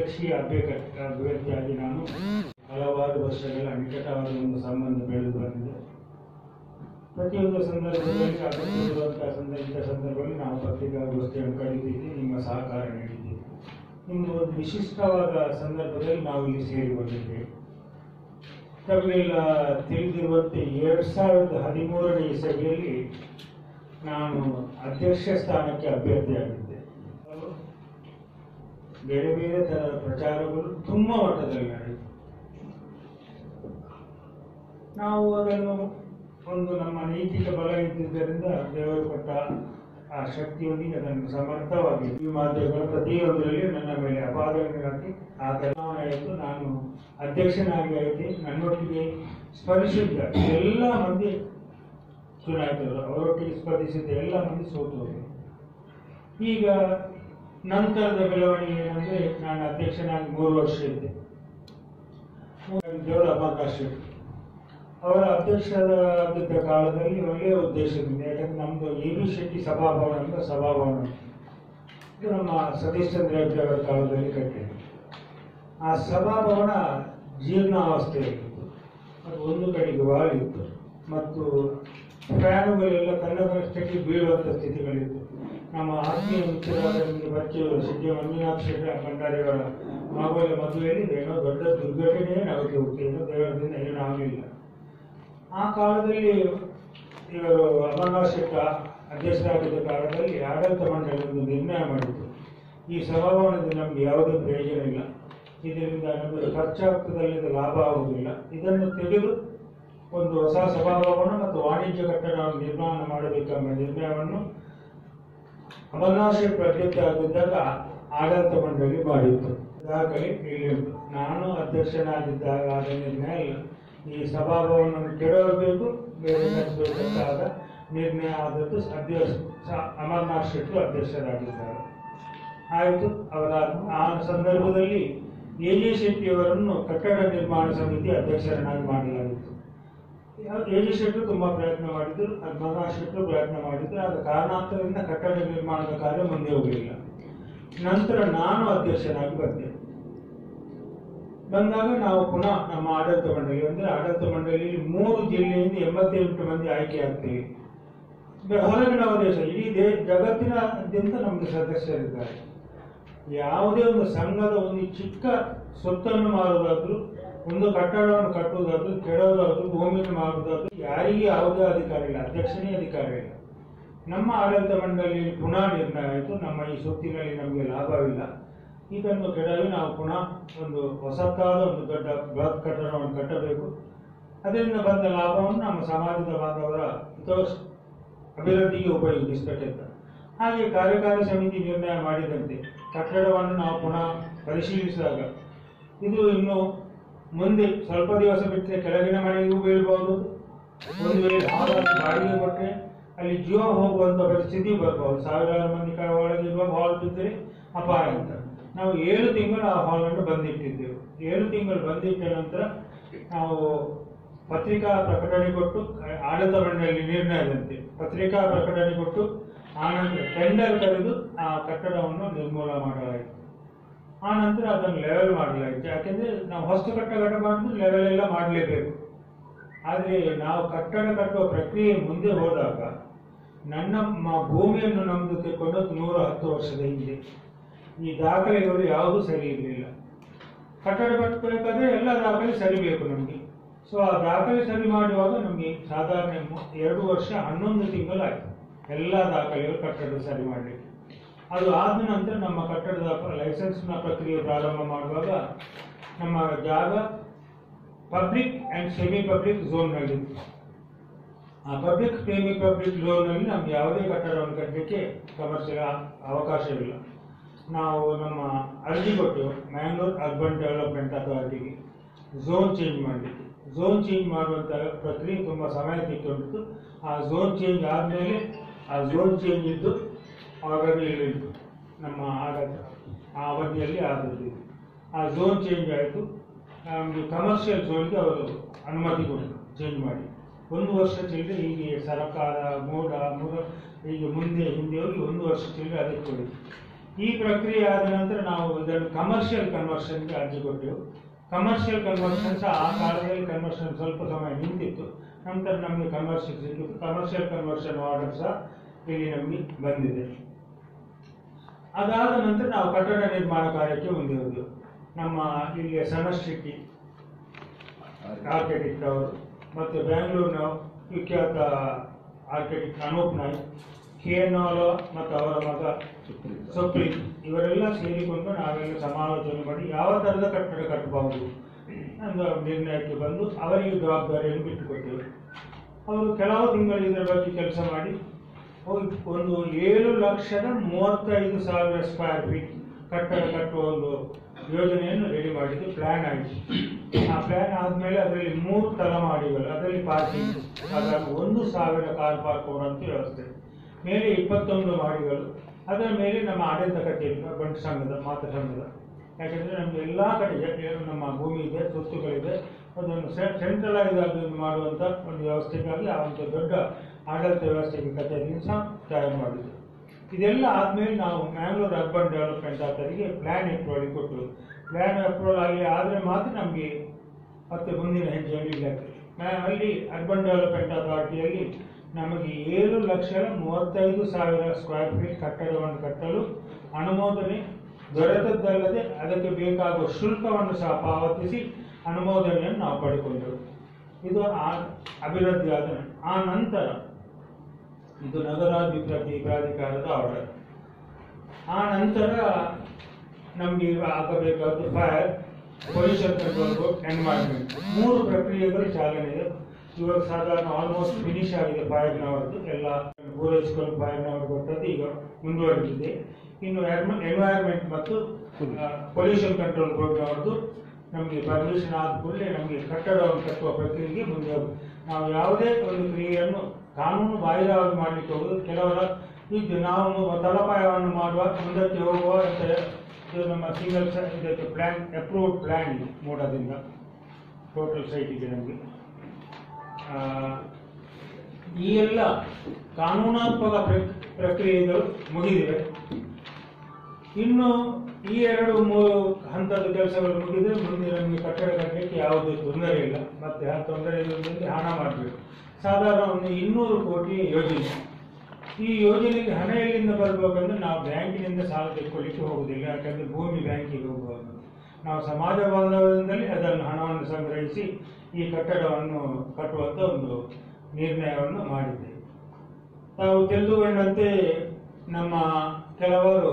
ಅಧ್ಯಕ್ಷೀಯ ಅಭ್ಯರ್ಥಿ ಅಭ್ಯರ್ಥಿಯಾಗಿ ನಾನು ಹಲವಾರು ವರ್ಷಗಳ ನಿಕಟವಾದ ಒಂದು ಸಂಬಂಧ ಬೆಳೆದು ಬಂದಿದೆ ಪ್ರತಿಯೊಂದು ಸಂದರ್ಭದಲ್ಲಿ ಅಗತ್ಯವಿರುವಂತಹ ಸಂದರ್ಭ ಇಂಥ ಸಂದರ್ಭದಲ್ಲಿ ನಾವು ಪತ್ರಿಕಾಗೋಷ್ಠಿಯನ್ನು ಕರೀತಿದ್ವಿ ನಿಮ್ಮ ಸಹಕಾರ ನೀಡಿದ್ದೀವಿ ನಿಮ್ಮದು ಒಂದು ವಿಶಿಷ್ಟವಾದ ಸಂದರ್ಭದಲ್ಲಿ ನಾವು ಇಲ್ಲಿ ಸೇರಿಕೊಂಡಿದ್ದೇವೆ ತಮಗೆಲ್ಲ ತಿಳಿದಿರುವಂತೆ ಎರಡ್ ಸಾವಿರದ ಹದಿಮೂರನೇ ಇಸವಿಯಲ್ಲಿ ನಾನು ಅಧ್ಯಕ್ಷ ಸ್ಥಾನಕ್ಕೆ ಅಭ್ಯರ್ಥಿಯಾಗಿದ್ದೆ ಬೇರೆ ಬೇರೆ ತರಹದ ಪ್ರಚಾರಗಳು ತುಂಬ ಮಟ್ಟದಲ್ಲಿ ನಡೆಯಿತು ನಾವು ಅದನ್ನು ಒಂದು ನಮ್ಮ ನೈತಿಕ ಬಲ ಇದ್ದಿದ್ದರಿಂದ ದೇವರು ಕೊಟ್ಟ ಆ ಶಕ್ತಿಯೊಂದಿಗೆ ಅದನ್ನು ಸಮರ್ಥವಾಗಿ ಈ ಮಾಧ್ಯಮಗಳ ಪ್ರತಿಯೊಂದರಲ್ಲಿ ನನ್ನ ಮೇಲೆ ಅಪಾದನೆ ಹಾಕಿ ಆ ಚುನಾವಣೆ ಆಯಿತು ನಾನು ಅಧ್ಯಕ್ಷನಾಗಿ ಆಯ್ತು ನನ್ನೊಟ್ಟಿಗೆ ಸ್ಪರ್ಶಿಸಿದ್ದ ಎಲ್ಲ ಮಂದಿ ಚುನಾಯಿತರು ಅವರೊಟ್ಟಿಗೆ ಸ್ಪರ್ಧಿಸಿದ್ದ ಎಲ್ಲ ಮಂದಿ ಸೋತು ಹೋದರು ಈಗ ನಂತರದ ಬೆಳವಣಿಗೆ ಏನಂದ್ರೆ ನಾನು ಅಧ್ಯಕ್ಷನಾಗಿ ಮೂರು ವರ್ಷ ಇದ್ದೆ ದೇವರ ಅವಕಾಶ ಇತ್ತು ಅವರ ಅಧ್ಯಕ್ಷರಾಗಿದ್ದ ಕಾಲದಲ್ಲಿ ಒಳ್ಳೆಯ ಉದ್ದೇಶದಿಂದ ಯಾಕಂದ್ರೆ ನಮ್ದು ಎ ಬಿ ಶೆಟ್ಟಿ ಸಭಾಭವನ ಅಂತ ಸಭಾಭವನ ಇದು ನಮ್ಮ ಸತೀಶ್ ಚಂದ್ರ ಹೆಗ್ಡೆ ಅವರ ಕಾಲದಲ್ಲಿ ಕಟ್ಟಿದೆ ಆ ಸಭಾಭವನ ಜೀರ್ಣಾವಸ್ಥೆಯಲ್ಲಿತ್ತು ಅದು ಒಂದು ಕಡೆಗೆ ವಾಳಿತ್ತು ಮತ್ತು ಫ್ಯಾನುಗಳೆಲ್ಲ ತನ್ನದಷ್ಟಕ್ಕೆ ಬೀಳುವಂಥ ಸ್ಥಿತಿಗಳಿತ್ತು ನಮ್ಮ ಆತ್ಮೀಯ ಮಿತ್ರರಾದ ನಿಮಗೆ ಪರಿಚಯ ಸಿದ್ಧ ಮಂಜುನಾಥ್ ಶೆಟ್ಟಿ ಭಂಡಾರಿಯವರ ಮಗುವಿನ ಮದುವೆಯಲ್ಲಿ ಏನೋ ದೊಡ್ಡ ದುರ್ಘಟನೆಯೇ ನಮಗೆ ಹೋಗ್ತದೆ ಏನೋ ದೇವರದಿಂದ ಏನೂ ಆಗಲಿಲ್ಲ ಆ ಕಾಲದಲ್ಲಿ ಇವರು ಅಮರನಾಥ್ ಶೆಟ್ಟ ಅಧ್ಯಕ್ಷರಾಗಿದ್ದ ಕಾಲದಲ್ಲಿ ಆಡಳಿತ ಮಂಡಳಿ ಒಂದು ನಿರ್ಣಯ ಮಾಡಿತ್ತು ಈ ಸಭಾಭವನದಿಂದ ನಮಗೆ ಯಾವುದೇ ಪ್ರಯೋಜನ ಇಲ್ಲ ಇದರಿಂದ ನಮಗೆ ಖರ್ಚಾಗ್ತದಲ್ಲಿ ಲಾಭ ಆಗುವುದಿಲ್ಲ ಇದನ್ನು ತೆಗೆದು ಒಂದು ಹೊಸ ಸಭಾಭವನ ಮತ್ತು ವಾಣಿಜ್ಯ ಕಟ್ಟಡವನ್ನು ನಿರ್ಮಾಣ ಮಾಡಬೇಕೆಂಬ ನಿರ್ಣಯವನ್ನು ಅಮರನಾಥ್ ಶೆಟ್ಟಿ ಅಧ್ಯಕ್ಷ ಆಗಿದ್ದಾಗ ಆಡಳಿತ ಮಂಡಳಿ ಮಾಡಿತ್ತು ದಾಖಲೆ ಇಲ್ಲಿ ಉಂಟು ನಾನು ಅಧ್ಯಕ್ಷನಾಗಿದ್ದಾಗ ಆದ ನಿರ್ಣಯ ಇಲ್ಲ ಈ ಸಭಾಭವನವನ್ನು ಕೆಡವಬೇಕು ಬೇರೆ ನಡೆಸಬೇಕಾದ ನಿರ್ಣಯ ಆದದ್ದು ಅಧ್ಯಕ್ಷ ಸ- ಅಮರನಾಥ್ ಶೆಟ್ಟಿ ಅಧ್ಯಕ್ಷರಾಗಿದ್ದಾರೆ ಆಯಿತು ಅವರ ಆ ಸಂದರ್ಭದಲ್ಲಿ ಎ ಜೆ ಶೆಟ್ಟಿಯವರನ್ನು ಕಟ್ಟಡ ನಿರ್ಮಾಣ ಸಮಿತಿ ಅಧ್ಯಕ್ಷರನ್ನಾಗಿ ಮಾಡಲಾಗಿತ್ತು ಎ ಜೆ ಶೆಟ್ಟಿ ತುಂಬಾ ಪ್ರಯತ್ನ ಮಾಡಿದ್ರು ಅಮರನಾಥ್ ಶೆಟ್ಟಿ ಪ್ರಯತ್ನ ಮಾಡಿದ್ರು ಆದ ಕಾರಣಾಂತರದಿಂದ ಕಟ್ಟಡ ನಿರ್ಮಾಣದ ಕಾರ್ಯ ಮುಂದೆ ಹೋಗಲಿಲ್ಲ ನಂತರ ನಾನು ಅಧ್ಯಕ್ಷನಾಗಿ ಬಂದೆ ಬಂದಾಗ ನಾವು ಪುನಃ ನಮ್ಮ ಆಡಳಿತ ಮಂಡಳಿ ಅಂದ್ರೆ ಆಡಳಿತ ಮಂಡಳಿಯಲ್ಲಿ ಮೂರು ಜಿಲ್ಲೆಯಿಂದ ಎಂಬತ್ತೆಂಟು ಮಂದಿ ಆಯ್ಕೆ ಆಗ್ತೇವೆ ಬೆ- ಹೊರಗಿನ ದೇಶ ಇಡೀ ದೇ ಜಗತ್ತಿನಾದ್ಯಂತ ನಮಗೆ ಸದಸ್ಯರಿದ್ದಾರೆ ಯಾವುದೇ ಒಂದು ಸಂಘದ ಒಂದು ಚಿಕ್ಕ ಸೊತ್ತನ್ನು ಮಾರುವುದಾದ್ರೂ ಒಂದು ಕಟ್ಟಡವನ್ನು ಕಟ್ಟುವುದಾದ್ರೂ ಕೆಡೋದಾದ್ರೂ ಭೂಮಿಯನ್ನು ಮಾರುವುದಾದ್ರೂ ಯಾರಿಗೆ ಯಾವುದೇ ಅಧಿಕಾರ ಇಲ್ಲ ಅಧ್ಯಕ್ಷನೇ ಅಧಿಕಾರ ಇಲ್ಲ ನಮ್ಮ ಆಡಳಿತ ಮಂಡಳಿಯಲ್ಲಿ ಪುನಃ ನಿರ್ಣಯ ಆಯಿತು ನಮ್ಮ ಈ ಸೊತ್ತಿನಲ್ಲಿ ನಮಗೆ ಲಾಭವಿಲ್ಲ ಇದನ್ನು ಕೆಡವಿ ನಾವು ಪುನಃ ಒಂದು ಹೊಸತಾದ ಒಂದು ದೊಡ್ಡ ಬೃಹತ್ ಕಟ್ಟಡವನ್ನು ಕಟ್ಟಬೇಕು ಅದರಿಂದ ಬಂದ ಲಾಭವನ್ನು ನಮ್ಮ ಸಮಾಜದ ಬಾಂಧವರ ಹಿತೋಷ ಅಭಿವೃದ್ಧಿಗೆ ಉಪಯೋಗಿಸಬೇಕೆಂತ ಹಾಗೆ ಕಾರ್ಯಕಾರಿ ಸಮಿತಿ ನಿರ್ಣಯ ಮಾಡಿದಂತೆ ಕಟ್ಟಡವನ್ನು ನಾವು ಪುನಃ ಪರಿಶೀಲಿಸಿದಾಗ ಇದು ಇನ್ನು ಮುಂದೆ ಸ್ವಲ್ಪ ದಿವಸ ಬಿಟ್ಟರೆ ಕೆಳಗಿನ ಮನೆಗೂ ಬೀಳ್ಬಹುದು ಒಂದು ವೇಳೆ ಹಾಲನ್ನು ಬಾಡಿಗೆ ಕೊಟ್ಟರೆ ಅಲ್ಲಿ ಜೀವ ಹೋಗುವಂತ ಪರಿಸ್ಥಿತಿ ಬರ್ಬೋದು ಸಾವಿರಾರು ಮಂದಿ ಕ- ಒಳಗೆ ಇರುವಾಗ ಹಾಲ್ ಬಿದ್ದರೆ ಅಪಾಯ ಅಂತ ನಾವು ಏಳು ತಿಂಗಳು ಆ ಹಾಲನ್ನು ಬಂದಿಟ್ಟಿದ್ದೆವು ಏಳು ತಿಂಗಳು ಬಂದಿಟ್ಟ ನಂತರ ನಾವು ಪತ್ರಿಕಾ ಪ್ರಕಟಣೆ ಕೊಟ್ಟು ಆ- ಆಡಳಿತ ಮಂಡಳಿ ನಿರ್ಣಯದಂತೆ ಪತ್ರಿಕಾ ಪ್ರಕಟಣೆ ಕೊಟ್ಟು ಆನಂತರ ಟೆಂಡರ್ ಕರೆದು ಆ ಕಟ್ಟಡವನ್ನು ನಿರ್ಮೂಲ ಮಾಡಲಾಯಿತು ಆ ನಂತರ ಅದನ್ನು ಲೆವೆಲ್ ಮಾಡಲಾಯಿತು ಯಾಕೆಂದ್ರೆ ನಾವು ಹೊಸ ಕಟ್ಟಡ ಮಾಡಿದ್ರು ಲೆವೆಲ್ ಎಲ್ಲ ಮಾಡಲೇಬೇಕು ಆದರೆ ನಾವು ಕಟ್ಟಡ ಕಟ್ಟುವ ಪ್ರಕ್ರಿಯೆ ಮುಂದೆ ಹೋದಾಗ ನನ್ನ ಮ- ಭೂಮಿಯನ್ನು ನಮ್ದು ತೆಕ್ಕೊಂಡು ನೂರ ಹತ್ತು ವರ್ಷದ ಹಿಂದೆ ಈ ದಾಖಲೆಗಳು ಯಾವುದೂ ಸರಿ ಇರಲಿಲ್ಲ ಕಟ್ಟಡ ಕಟ್ಟಬೇಕಾದ್ರೆ ಎಲ್ಲ ದಾಖಲೆ ಸರಿ ಬೇಕು ನಮಗೆ ಸೊ ಆ ದಾಖಲೆ ಸರಿ ಮಾಡುವಾಗ ನಮಗೆ ಸಾಧಾರಣ ಮು- ಎರಡು ವರ್ಷ ಹನ್ನೊಂದು ತಿಂಗಳು ಆಯ್ತು ಎಲ್ಲ ದಾಖಲೆಗಳು ಕಟ್ಟಡ ಸರಿ ಮಾಡಲಿಕ್ಕೆ ಅದು ಆದ ನಂತರ ನಮ್ಮ ಕಟ್ಟಡದ ಲೈಸೆನ್ಸ್ನ ಪ್ರಕ್ರಿಯೆ ಪ್ರಾರಂಭ ಮಾಡುವಾಗ ನಮ್ಮ ಜಾಗ ಪಬ್ಲಿಕ್ ಅಂಡ್ ಸೆಮಿ ಪಬ್ಲಿಕ್ ಝೋನ್ನಲ್ಲಿತ್ತು ಆ ಪಬ್ಲಿಕ್ ಸೆಮಿ ಪಬ್ಲಿಕ್ ಝೋನ್ನಲ್ಲಿ ನಮ್ಗೆ ಯಾವುದೇ ಕಟ್ಟಡವನ್ನು ಕಟ್ಟಲಿಕ್ಕೆ ಕಮರ್ಷಿಯಲ್ ಅವಕಾಶವಿಲ್ಲ ನಾವು ನಮ್ಮ ಅರ್ಜಿ ಕೊಟ್ಟೆವು ಮ್ಯಾಂಗ್ಳೂರ್ ಅರ್ಬನ್ ಡೆವಲಪ್ಮೆಂಟ್ ಅಥಾರಿಟಿಗೆ ಝೋನ್ ಚೇಂಜ್ ಮಾಡಲಿಕ್ಕೆ ಝೋನ್ ಚೇಂಜ್ ಮಾಡುವಂಥ ಪ್ರಕ್ರಿಯೆ ತುಂಬ ಸಮಯ ತೆಗೆದುಕೊಂಡಿತ್ತು ಆ ಝೋನ್ ಚೇಂಜ್ ಆದಮೇಲೆ ಆ ಝೋನ್ ಚೇಂಜ್ ಇದ್ದು ಆವಾಗ ಇಲ್ಲಿತ್ತು ನಮ್ಮ ಆಡಳಿತ ಆ ಅವಧಿಯಲ್ಲಿ ಆದದ್ದು ಇದು. ಆ ಝೋನ್ ಚೇಂಜ್ ಆಯಿತು ನಮಗೆ ಕಮರ್ಷಿಯಲ್ ಝೋನ್ಗೆ ಅವರು ಅನುಮತಿ ಕೊಟ್ಟರು ಚೇಂಜ್ ಮಾಡಿ ಒಂದು ವರ್ಷ ಚಿಲ್ಲರೆ ಹೀಗೆ ಸರ್ಕಾರ ಮೋಡ ಮುರ ಹೀಗೆ ಮುಂದೆ ಹಿಂದೆ ಹೋಗಿ ಒಂದು ವರ್ಷ ಚಿಲ್ಲರೆ ಅದಕ್ಕೆ ಕೊಡಿ ಈ ಪ್ರಕ್ರಿಯೆ ಆದ ನಂತರ ನಾವು ಇದನ್ನು ಕಮರ್ಷಿಯಲ್ ಕನ್ವರ್ಷನ್ಗೆ ಅರ್ಜಿ ಕೊಟ್ಟೆವು ಕಮರ್ಷಿಯಲ್ ಕನ್ವರ್ಷನ್ ಸಹ ಆ ಕಾಲದಲ್ಲಿ ಕನ್ವರ್ಷನ್ ಸ್ವಲ್ಪ ಸಮಯ ನಿಂತಿತ್ತು ನಂತರ ನಮಗೆ ಕನ್ವರ್ಷನ್ ಸಿಕ್ಕಿತ್ತು ಕಮರ್ಷಿಯಲ್ ಕನ್ವರ್ಷನ್ ಆರ್ಡರ್ ಸಹ ಇಲ್ಲಿ ನಮಗೆ ಬಂದಿದೆ ಅದಾದ ನಂತರ ನಾವು ಕಟ್ಟಡ ನಿರ್ಮಾಣ ಕಾರ್ಯಕ್ಕೆ ಮುಂದುವರೆದು ನಮ್ಮ ಇಲ್ಲಿಯ ಸನಶೆಟ್ಟಿ ಆರ್ಕಿಟೆಕ್ಟ್ ಅವರು ಮತ್ತು ಬೆಂಗಳೂರಿನ ವಿಖ್ಯಾತ architect Anoop Naik K N ಆಲೋ ಮತ್ತು ಅವರ ಮಗ ಸುಪ್ರೀತ್ ಇವರೆಲ್ಲ ಸೇರಿಕೊಂಡು ನಾವೆಲ್ಲ ಸಮಾಲೋಚನೆ ಮಾಡಿ ಯಾವ ಥರದ ಕಟ್ಟಡ ಕಟ್ಟಬಹುದು ಅನ್ನೋ ನಿರ್ಣಯಕ್ಕೆ ಬಂದು ಅವರಿಗೆ ಜವಾಬ್ದಾರಿಯನ್ನು ಬಿಟ್ಟುಕೊಟ್ಟೆವು ಅವರು ಕೆಲವು ತಿಂಗಳು ಇದರ ಬಗ್ಗೆ ಕೆಲಸ ಮಾಡಿ ಹೋಗಿ ಒಂದು ಏಳು ಲಕ್ಷದ ಮೂವತ್ತೈದು ಸಾವಿರ ಸ್ಕ್ವೇರ್ ಫೀಟ್ ಕಟ್ಟಡ ಕಟ್ಟುವ ಒಂದು ಯೋಜನೆಯನ್ನು ರೆಡಿ ಮಾಡಿದ್ದು ಪ್ಲಾನ್ ಆಯಿತು ಆ ಪ್ಲಾನ್ ಆದಮೇಲೆ ಅದರಲ್ಲಿ ಮೂರು ತಲೆಮಾಡಿಗಳು ಅದರಲ್ಲಿ ಪಾರ್ಕಿಂಗ್ ಸಾಧಾರಣ ಒಂದು ಸಾವಿರ ಕಾರ್ ಪಾರ್ಕ್ ಕೊಡುವಂಥ ವ್ಯವಸ್ಥೆ ಮೇಲೆ ಇಪ್ಪತ್ತೊಂದು ಮಾಡಿಗಳು ಅದರ ಮೇಲೆ ನಮ್ಮ ಆಡಳಿತ ಕಚೇರಿ ಬಂಟು ಸಂಘದ ಮಾತೃ ಸಂಘದ ಯಾಕಂದರೆ ನಮ್ಗೆ ಎಲ್ಲ ಕಡೆ ಏನು ನಮ್ಮ ಭೂಮಿ ಇದೆ ಸ್ವತ್ತುಗಳಿದೆ ಅದನ್ನು ಸೆಂಟ್ರಲೈಸ್ ಆಗಿ ಮಾಡುವಂಥ ಒಂದು ವ್ಯವಸ್ಥೆಗಾಗಿ ಆ ಒಂದು ದೊಡ್ಡ ಆಡಳಿತ ವ್ಯವಸ್ಥೆಗೆ ಕಚೇರಿಯನ್ನು ಸಹ ತಯಾರು ಮಾಡಿದ್ದು ಇದೆಲ್ಲ ಆದಮೇಲೆ ನಾವು ಮ್ಯಾಂಗ್ಳೂರ್ ಅರ್ಬನ್ ಡೆವಲಪ್ಮೆಂಟ್ ಆತರಿಗೆ ಪ್ಲ್ಯಾನ್ ಅಪ್ರೂವಲ್ ಕೊಟ್ಟರು ಪ್ಲ್ಯಾನ್ ಅಪ್ರೂವಲ್ ಆಗಿ ಆದರೆ ಮಾತ್ರ ನಮಗೆ ಮತ್ತೆ ಮುಂದಿನ ಹೆಜ್ಜೆಯಲ್ಲಿ ಇಲಾಖೆ ಮ್ಯಾ- ಅಲ್ಲಿ ಅರ್ಬನ್ ಡೆವಲಪ್ಮೆಂಟ್ ಅಥಾರಿಟಿಯಲ್ಲಿ ನಮಗೆ ಏಳು ಲಕ್ಷದ ಮೂವತ್ತೈದು ಸಾವಿರ ಸ್ಕ್ವೇರ್ ಫೀಟ್ ಕಟ್ಟಡವನ್ನು ಕಟ್ಟಲು ಅನುಮೋದನೆ ದೊರೆತದ್ದಲ್ಲದೆ ಅದಕ್ಕೆ ಬೇಕಾಗುವ ಶುಲ್ಕವನ್ನು ಸಹ ಪಾವತಿಸಿ ಅನುಮೋದನೆಯನ್ನು ನಾವು ಪಡೆಕೊಂಡೆವು ಇದು ಆ ಅಭಿವೃದ್ಧಿ ಆದ ಆ ನಂತರ ಇದು ನಗರಾಭಿವೃದ್ಧಿ ಪ್ರಾಧಿಕಾರದ ಆರ್ಡರ್ ಆ ನಂತರ ನಮಗೆ ಆಗಬೇಕಾದ್ದು fire pollution control board environment ಮೂರು ಪ್ರಕ್ರಿಯೆಗಳು ಚಾಲನೆ ಇದೆ ಇವಾಗ ಸಾಧಾರಣ ಆಲ್ಮೋಸ್ಟ್ ಫಿನಿಶ್ ಆಗಿದೆ ಫೈರ್ನವರದ್ದು ಎಲ್ಲ ಪೂರೈಸಿಕೊಂಡು ಫೈರ್ನವರು ಕೊಟ್ಟದ್ದು ಈಗ ಮುಂದುವರೆದಿದೆ ಇನ್ನು ಎನ್ವೈರ್ಮೆಂಟ್ ಮತ್ತು ಪೊಲ್ಯೂಷನ್ ಕಂಟ್ರೋಲ್ ಬೋರ್ಡ್ನವರದ್ದು ನಮಗೆ ಪರ್ಮಿಷನ್ ಆದ ಕೂಡಲೇ ನಮಗೆ ಕಟ್ಟಡವನ್ನು ಕಟ್ಟುವ ಪ್ರಕ್ರಿಯೆಗೆ ಮುಂದೆ ಹೋಗ್ಬೇಕು. ನಾವು ಯಾವುದೇ ಒಂದು ಕ್ರಿಯೆಯನ್ನು ಕಾನೂನು ಬಾಹಿರವಾಗಿ ಮಾಡಲಿಕ್ಕೆ ಹೋಗುದು ಕೆಲವರ ಈಗ ನಾವು ತಲಪಾಯವನ್ನು ಮಾಡುವ ಮುಂದಕ್ಕೆ ಹೋಗುವ ಅಂತ ಇದು ನಮ್ಮ ಸಿಂಗಲ್ ಇದಕ್ಕೆ ಪ್ಲಾನ್ ಅಪ್ರೂವ್ಡ್ ಪ್ಲಾನ್ ಇದೆ ಮೂಡದಿಂದ ಟೋಟಲ್ ಸೈಟಿಗೆ ನಮಗೆ ಆ, ಈ ಎಲ್ಲ ಕಾನೂನಾತ್ಮಕ ಪ್ರ- ಪ್ರಕ್ರಿಯೆಗಳು ಮುಗಿದಿವೆ ಇನ್ನು ಈ ಎರಡು ಮೂರು ಹಂತದ ಕೆಲಸಗಳು ಮುಗಿದ್ರೆ ಮುಂದೆ ನಮಗೆ ಕಟ್ಟಡ ಕಟ್ಟಲಿಕ್ಕೆ ಯಾವುದೇ ತೊಂದರೆ ಇಲ್ಲ ಮತ್ತೆ ಆ ತೊಂದರೆ ಇಲ್ಲದಂತೆ ಹಣ ಮಾಡಬೇಕು ಸಾಧಾರಣ ಒಂದು ಇನ್ನೂರು ಕೋಟಿ ಯೋಜನೆ ಈ ಯೋಜನೆಗೆ ಹಣ ಎಲ್ಲಿಂದ ಬರಬೇಕಂದ್ರೆ ನಾವು ಬ್ಯಾಂಕಿನಿಂದ ಸಾಲ ತೆಕ್ಕೊಳ್ಳಿಕ್ಕೆ ಹೋಗುದಿಲ್ಲ ಯಾಕಂದ್ರೆ ಭೂಮಿ ಬ್ಯಾಂಕಿಗೆ ಹೋಗುವಾಗ ನಾವು ಸಮಾಜ ಬಾಂಧವ್ಯದಿಂದಲೇ ಅದನ್ನು ಹಣವನ್ನು ಸಂಗ್ರಹಿಸಿ ಈ ಕಟ್ಟಡವನ್ನು ಕಟ್ಟುವಂತ ಒಂದು ನಿರ್ಣಯವನ್ನು ಮಾಡಿದ್ದೇವೆ ತಾವು ತಿಳಿದುಕೊಂಡಂತೆ ನಮ್ಮ ಕೆಲವರು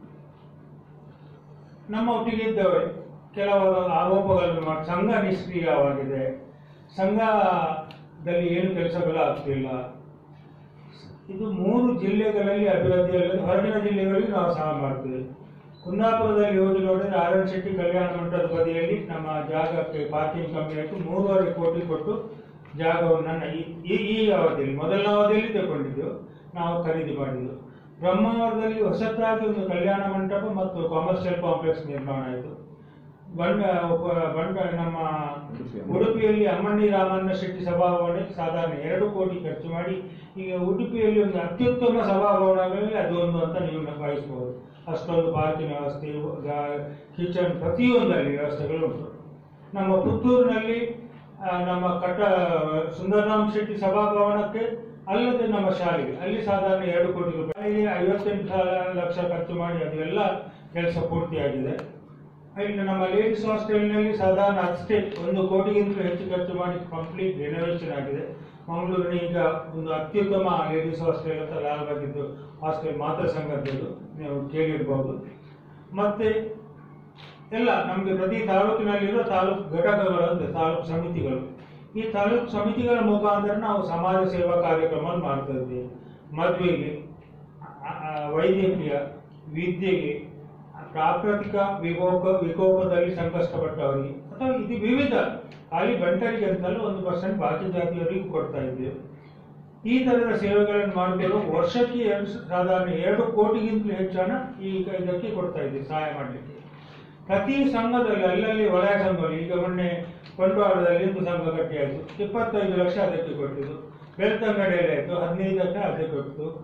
ನಮ್ಮ ಒಟ್ಟಿಗೆ ಇದ್ದವರೇ ಕೆಲವರು ಆರೋಪಗಳನ್ನು ಮಾಡಿ ಸಂಘ ನಿಷ್ಕ್ರಿಯವಾಗಿದೆ ಸಂಘದಲ್ಲಿ ಏನು ಕೆಲಸಗಳು ಆಗ್ತಿಲ್ಲ ಇದು ಮೂರು ಜಿಲ್ಲೆಗಳಲ್ಲಿ ಅಭಿವೃದ್ಧಿಯಲ್ಲಿ ಹೊರಗಿನ ಜಿಲ್ಲೆಗಳಲ್ಲಿ ನಾವು ಸಹ ಮಾಡ್ತೇವೆ ಕುಂದಾಪುರದಲ್ಲಿ ಹೋಗಿ ನೋಡಿದ್ರೆ ಆರ್ ಎನ್ ಶೆಟ್ಟಿ ಕಲ್ಯಾಣ ಮಂಟಪದ ಬದಿಯಲ್ಲಿ ನಮ್ಮ ಜಾಗಕ್ಕೆ ಪಾರ್ಕಿಂಗ್ ಕಮ್ಮಿ ಆಯಿತು ಮೂರುವರೆ ಕೋಟಿ ಕೊಟ್ಟು ಜಾಗವನ್ನು ನನ್ನ ಈ- ಈ ಈ ಅವಧಿಯಲ್ಲಿ ಮೊದಲನೇ ಅವಧಿಯಲ್ಲಿ ತಗೊಂಡಿದ್ದೆವು ನಾವು ಖರೀದಿ ಮಾಡಿದ್ದು ಬ್ರಹ್ಮಾವರದಲ್ಲಿ ಹೊಸತಾಗಿ ಒಂದು ಕಲ್ಯಾಣ ಮಂಟಪ ಮತ್ತು ಕಮರ್ಷಿಯಲ್ ಕಾಂಪ್ಲೆಕ್ಸ್ ನಿರ್ಮಾಣ ಆಯಿತು ಬಂಡ ಉಪ- ಬಂಡ ನಮ್ಮ ಉಡುಪಿಯಲ್ಲಿ ಅಮ್ಮಣ್ಣಿ ರಾಮಣ್ಣ ಶೆಟ್ಟಿ ಸಭಾಭವನಕ್ಕೆ ಸಾಧಾರಣ ಎರಡು ಕೋಟಿ ಖರ್ಚು ಮಾಡಿ ಈಗ ಉಡುಪಿಯಲ್ಲಿ ಒಂದು ಅತ್ಯುತ್ತಮ ಸಭಾಭವನಗಳಲ್ಲಿ ಅದು ಒಂದು ಅಂತ ನೀವು ಭಾವಿಸಬಹುದು ಅಷ್ಟೊಂದು ಪಾರ್ಕಿನ ವ್ಯವಸ್ಥೆ ಕಿಚನ್ ಪ್ರತಿಯೊಂದಲ್ಲಿ ವ್ಯವಸ್ಥೆಗಳು ಉಂಟು ನಮ್ಮ ಪುತ್ತೂರಿನಲ್ಲಿ ಆ, ನಮ್ಮ ಕಟ್ಟ ಸುಂದರರಾಮ್ ಶೆಟ್ಟಿ ಸಭಾಭವನಕ್ಕೆ ಅಲ್ಲದೆ ನಮ್ಮ ಶಾಲೆಗೆ ಅಲ್ಲಿ ಸಾಧಾರಣ ಎರಡು ಕೋಟಿ ರೂಪಾಯಿ ಐವತ್ತೆಂಟು ಸಾವಿರ ಲಕ್ಷ ಖರ್ಚು ಮಾಡಿ ಅದು ಎಲ್ಲ ಕೆಲಸ ಪೂರ್ತಿಯಾಗಿದೆ ಇನ್ನು ನಮ್ಮ ಲೇಡೀಸ್ ಹಾಸ್ಟೆಲ್ನಲ್ಲಿ ಸಾಧಾರಣ ಅಷ್ಟೇ ಒಂದು ಕೋಟಿಗಿಂತಲೂ ಹೆಚ್ಚು ಖರ್ಚು ಮಾಡಿ ಕಂಪ್ಲೀಟ್ ರಿನೋವೇಷನ್ ಆಗಿದೆ ಮಂಗಳೂರಿನ ಈಗ ಒಂದು ಅತ್ಯುತ್ತಮ ಲೇಡೀಸ್ ಹಾಸ್ಟೆಲ್ ಅಂತ ಲಾಲ್ಬಾಗಿದ್ದು ಹಾಸ್ಟೆಲ್ ಮಾತೃ ಸಂಘದ್ದು ನೀವು ಕೇಳಿರ್ಬೋದು ಮತ್ತೆ ಎಲ್ಲ ನಮಗೆ ಪ್ರತಿ ತಾಲೂಕಿನಲ್ಲಿರುವ ತಾಲೂಕು ಘಟಕಗಳು ಅಂದ್ರೆ ತಾಲೂಕು ಸಮಿತಿಗಳು ಈ ತಾಲೂಕು ಸಮಿತಿಗಳ ಮುಖಾಂತರ ನಾವು ಸಮಾಜ ಸೇವಾ ಕಾರ್ಯಕ್ರಮವನ್ನು ಮಾಡ್ತಾ ಇದ್ದೇವೆ ಮದುವೆಗೆ ಆ- ಆ, ವೈದ್ಯಕೀಯ ವಿದ್ಯೆಗೆ ಪ್ರಾಕೃತಿಕ ವಿಕೋಪ ವಿಕೋಪದಲ್ಲಿ ಸಂಕಷ್ಟಪಟ್ಟವರಿಗೆ ಅಥವಾ ಇದು ವಿವಿಧ ಖಾಲಿ ಬಂಟರಿಗೆ ಅಂತಲ್ಲ ಒಂದು ಪರ್ಸೆಂಟ್ ಬಾಕಿ ಜಾತಿಯವರಿಗೂ ಕೊಡ್ತಾ ಇದ್ದೇವೆ ಈ ತರದ ಸೇವೆಗಳನ್ನು ಮಾಡಿಕೊಂಡು ವರ್ಷಕ್ಕೆ ಎರಡು ಸಾಧಾರಣ ಎರಡು ಕೋಟಿಗಿಂತಲೂ ಹೆಚ್ಚು ಹಣ ಈ ಇದಕ್ಕೆ ಕೊಡ್ತಾ ಇದ್ದೀವಿ ಸಹಾಯ ಮಾಡಲಿಕ್ಕೆ ಪ್ರತಿ ಸಂಘದಲ್ಲಿ ಅಲ್ಲಲ್ಲಿ ವಲಯ ಸಂಘಗಳು ಈಗ ಮೊನ್ನೆ ಬಂಟ್ವಾಳದಲ್ಲಿ ಒಂದು ಸಂಘ ಕಟ್ಟಿ ಆಯಿತು ಇಪ್ಪತ್ತೈದು ಲಕ್ಷ ಅದಕ್ಕೆ ಕೊಟ್ಟಿದ್ದು ಬೆಳ್ತಂಗಡಿಯಲ್ಲಿ ಆಯಿತು ಹದಿನೈದು ಲಕ್ಷ ಅದಕ್ಕೆ ಕೊಟ್ಟು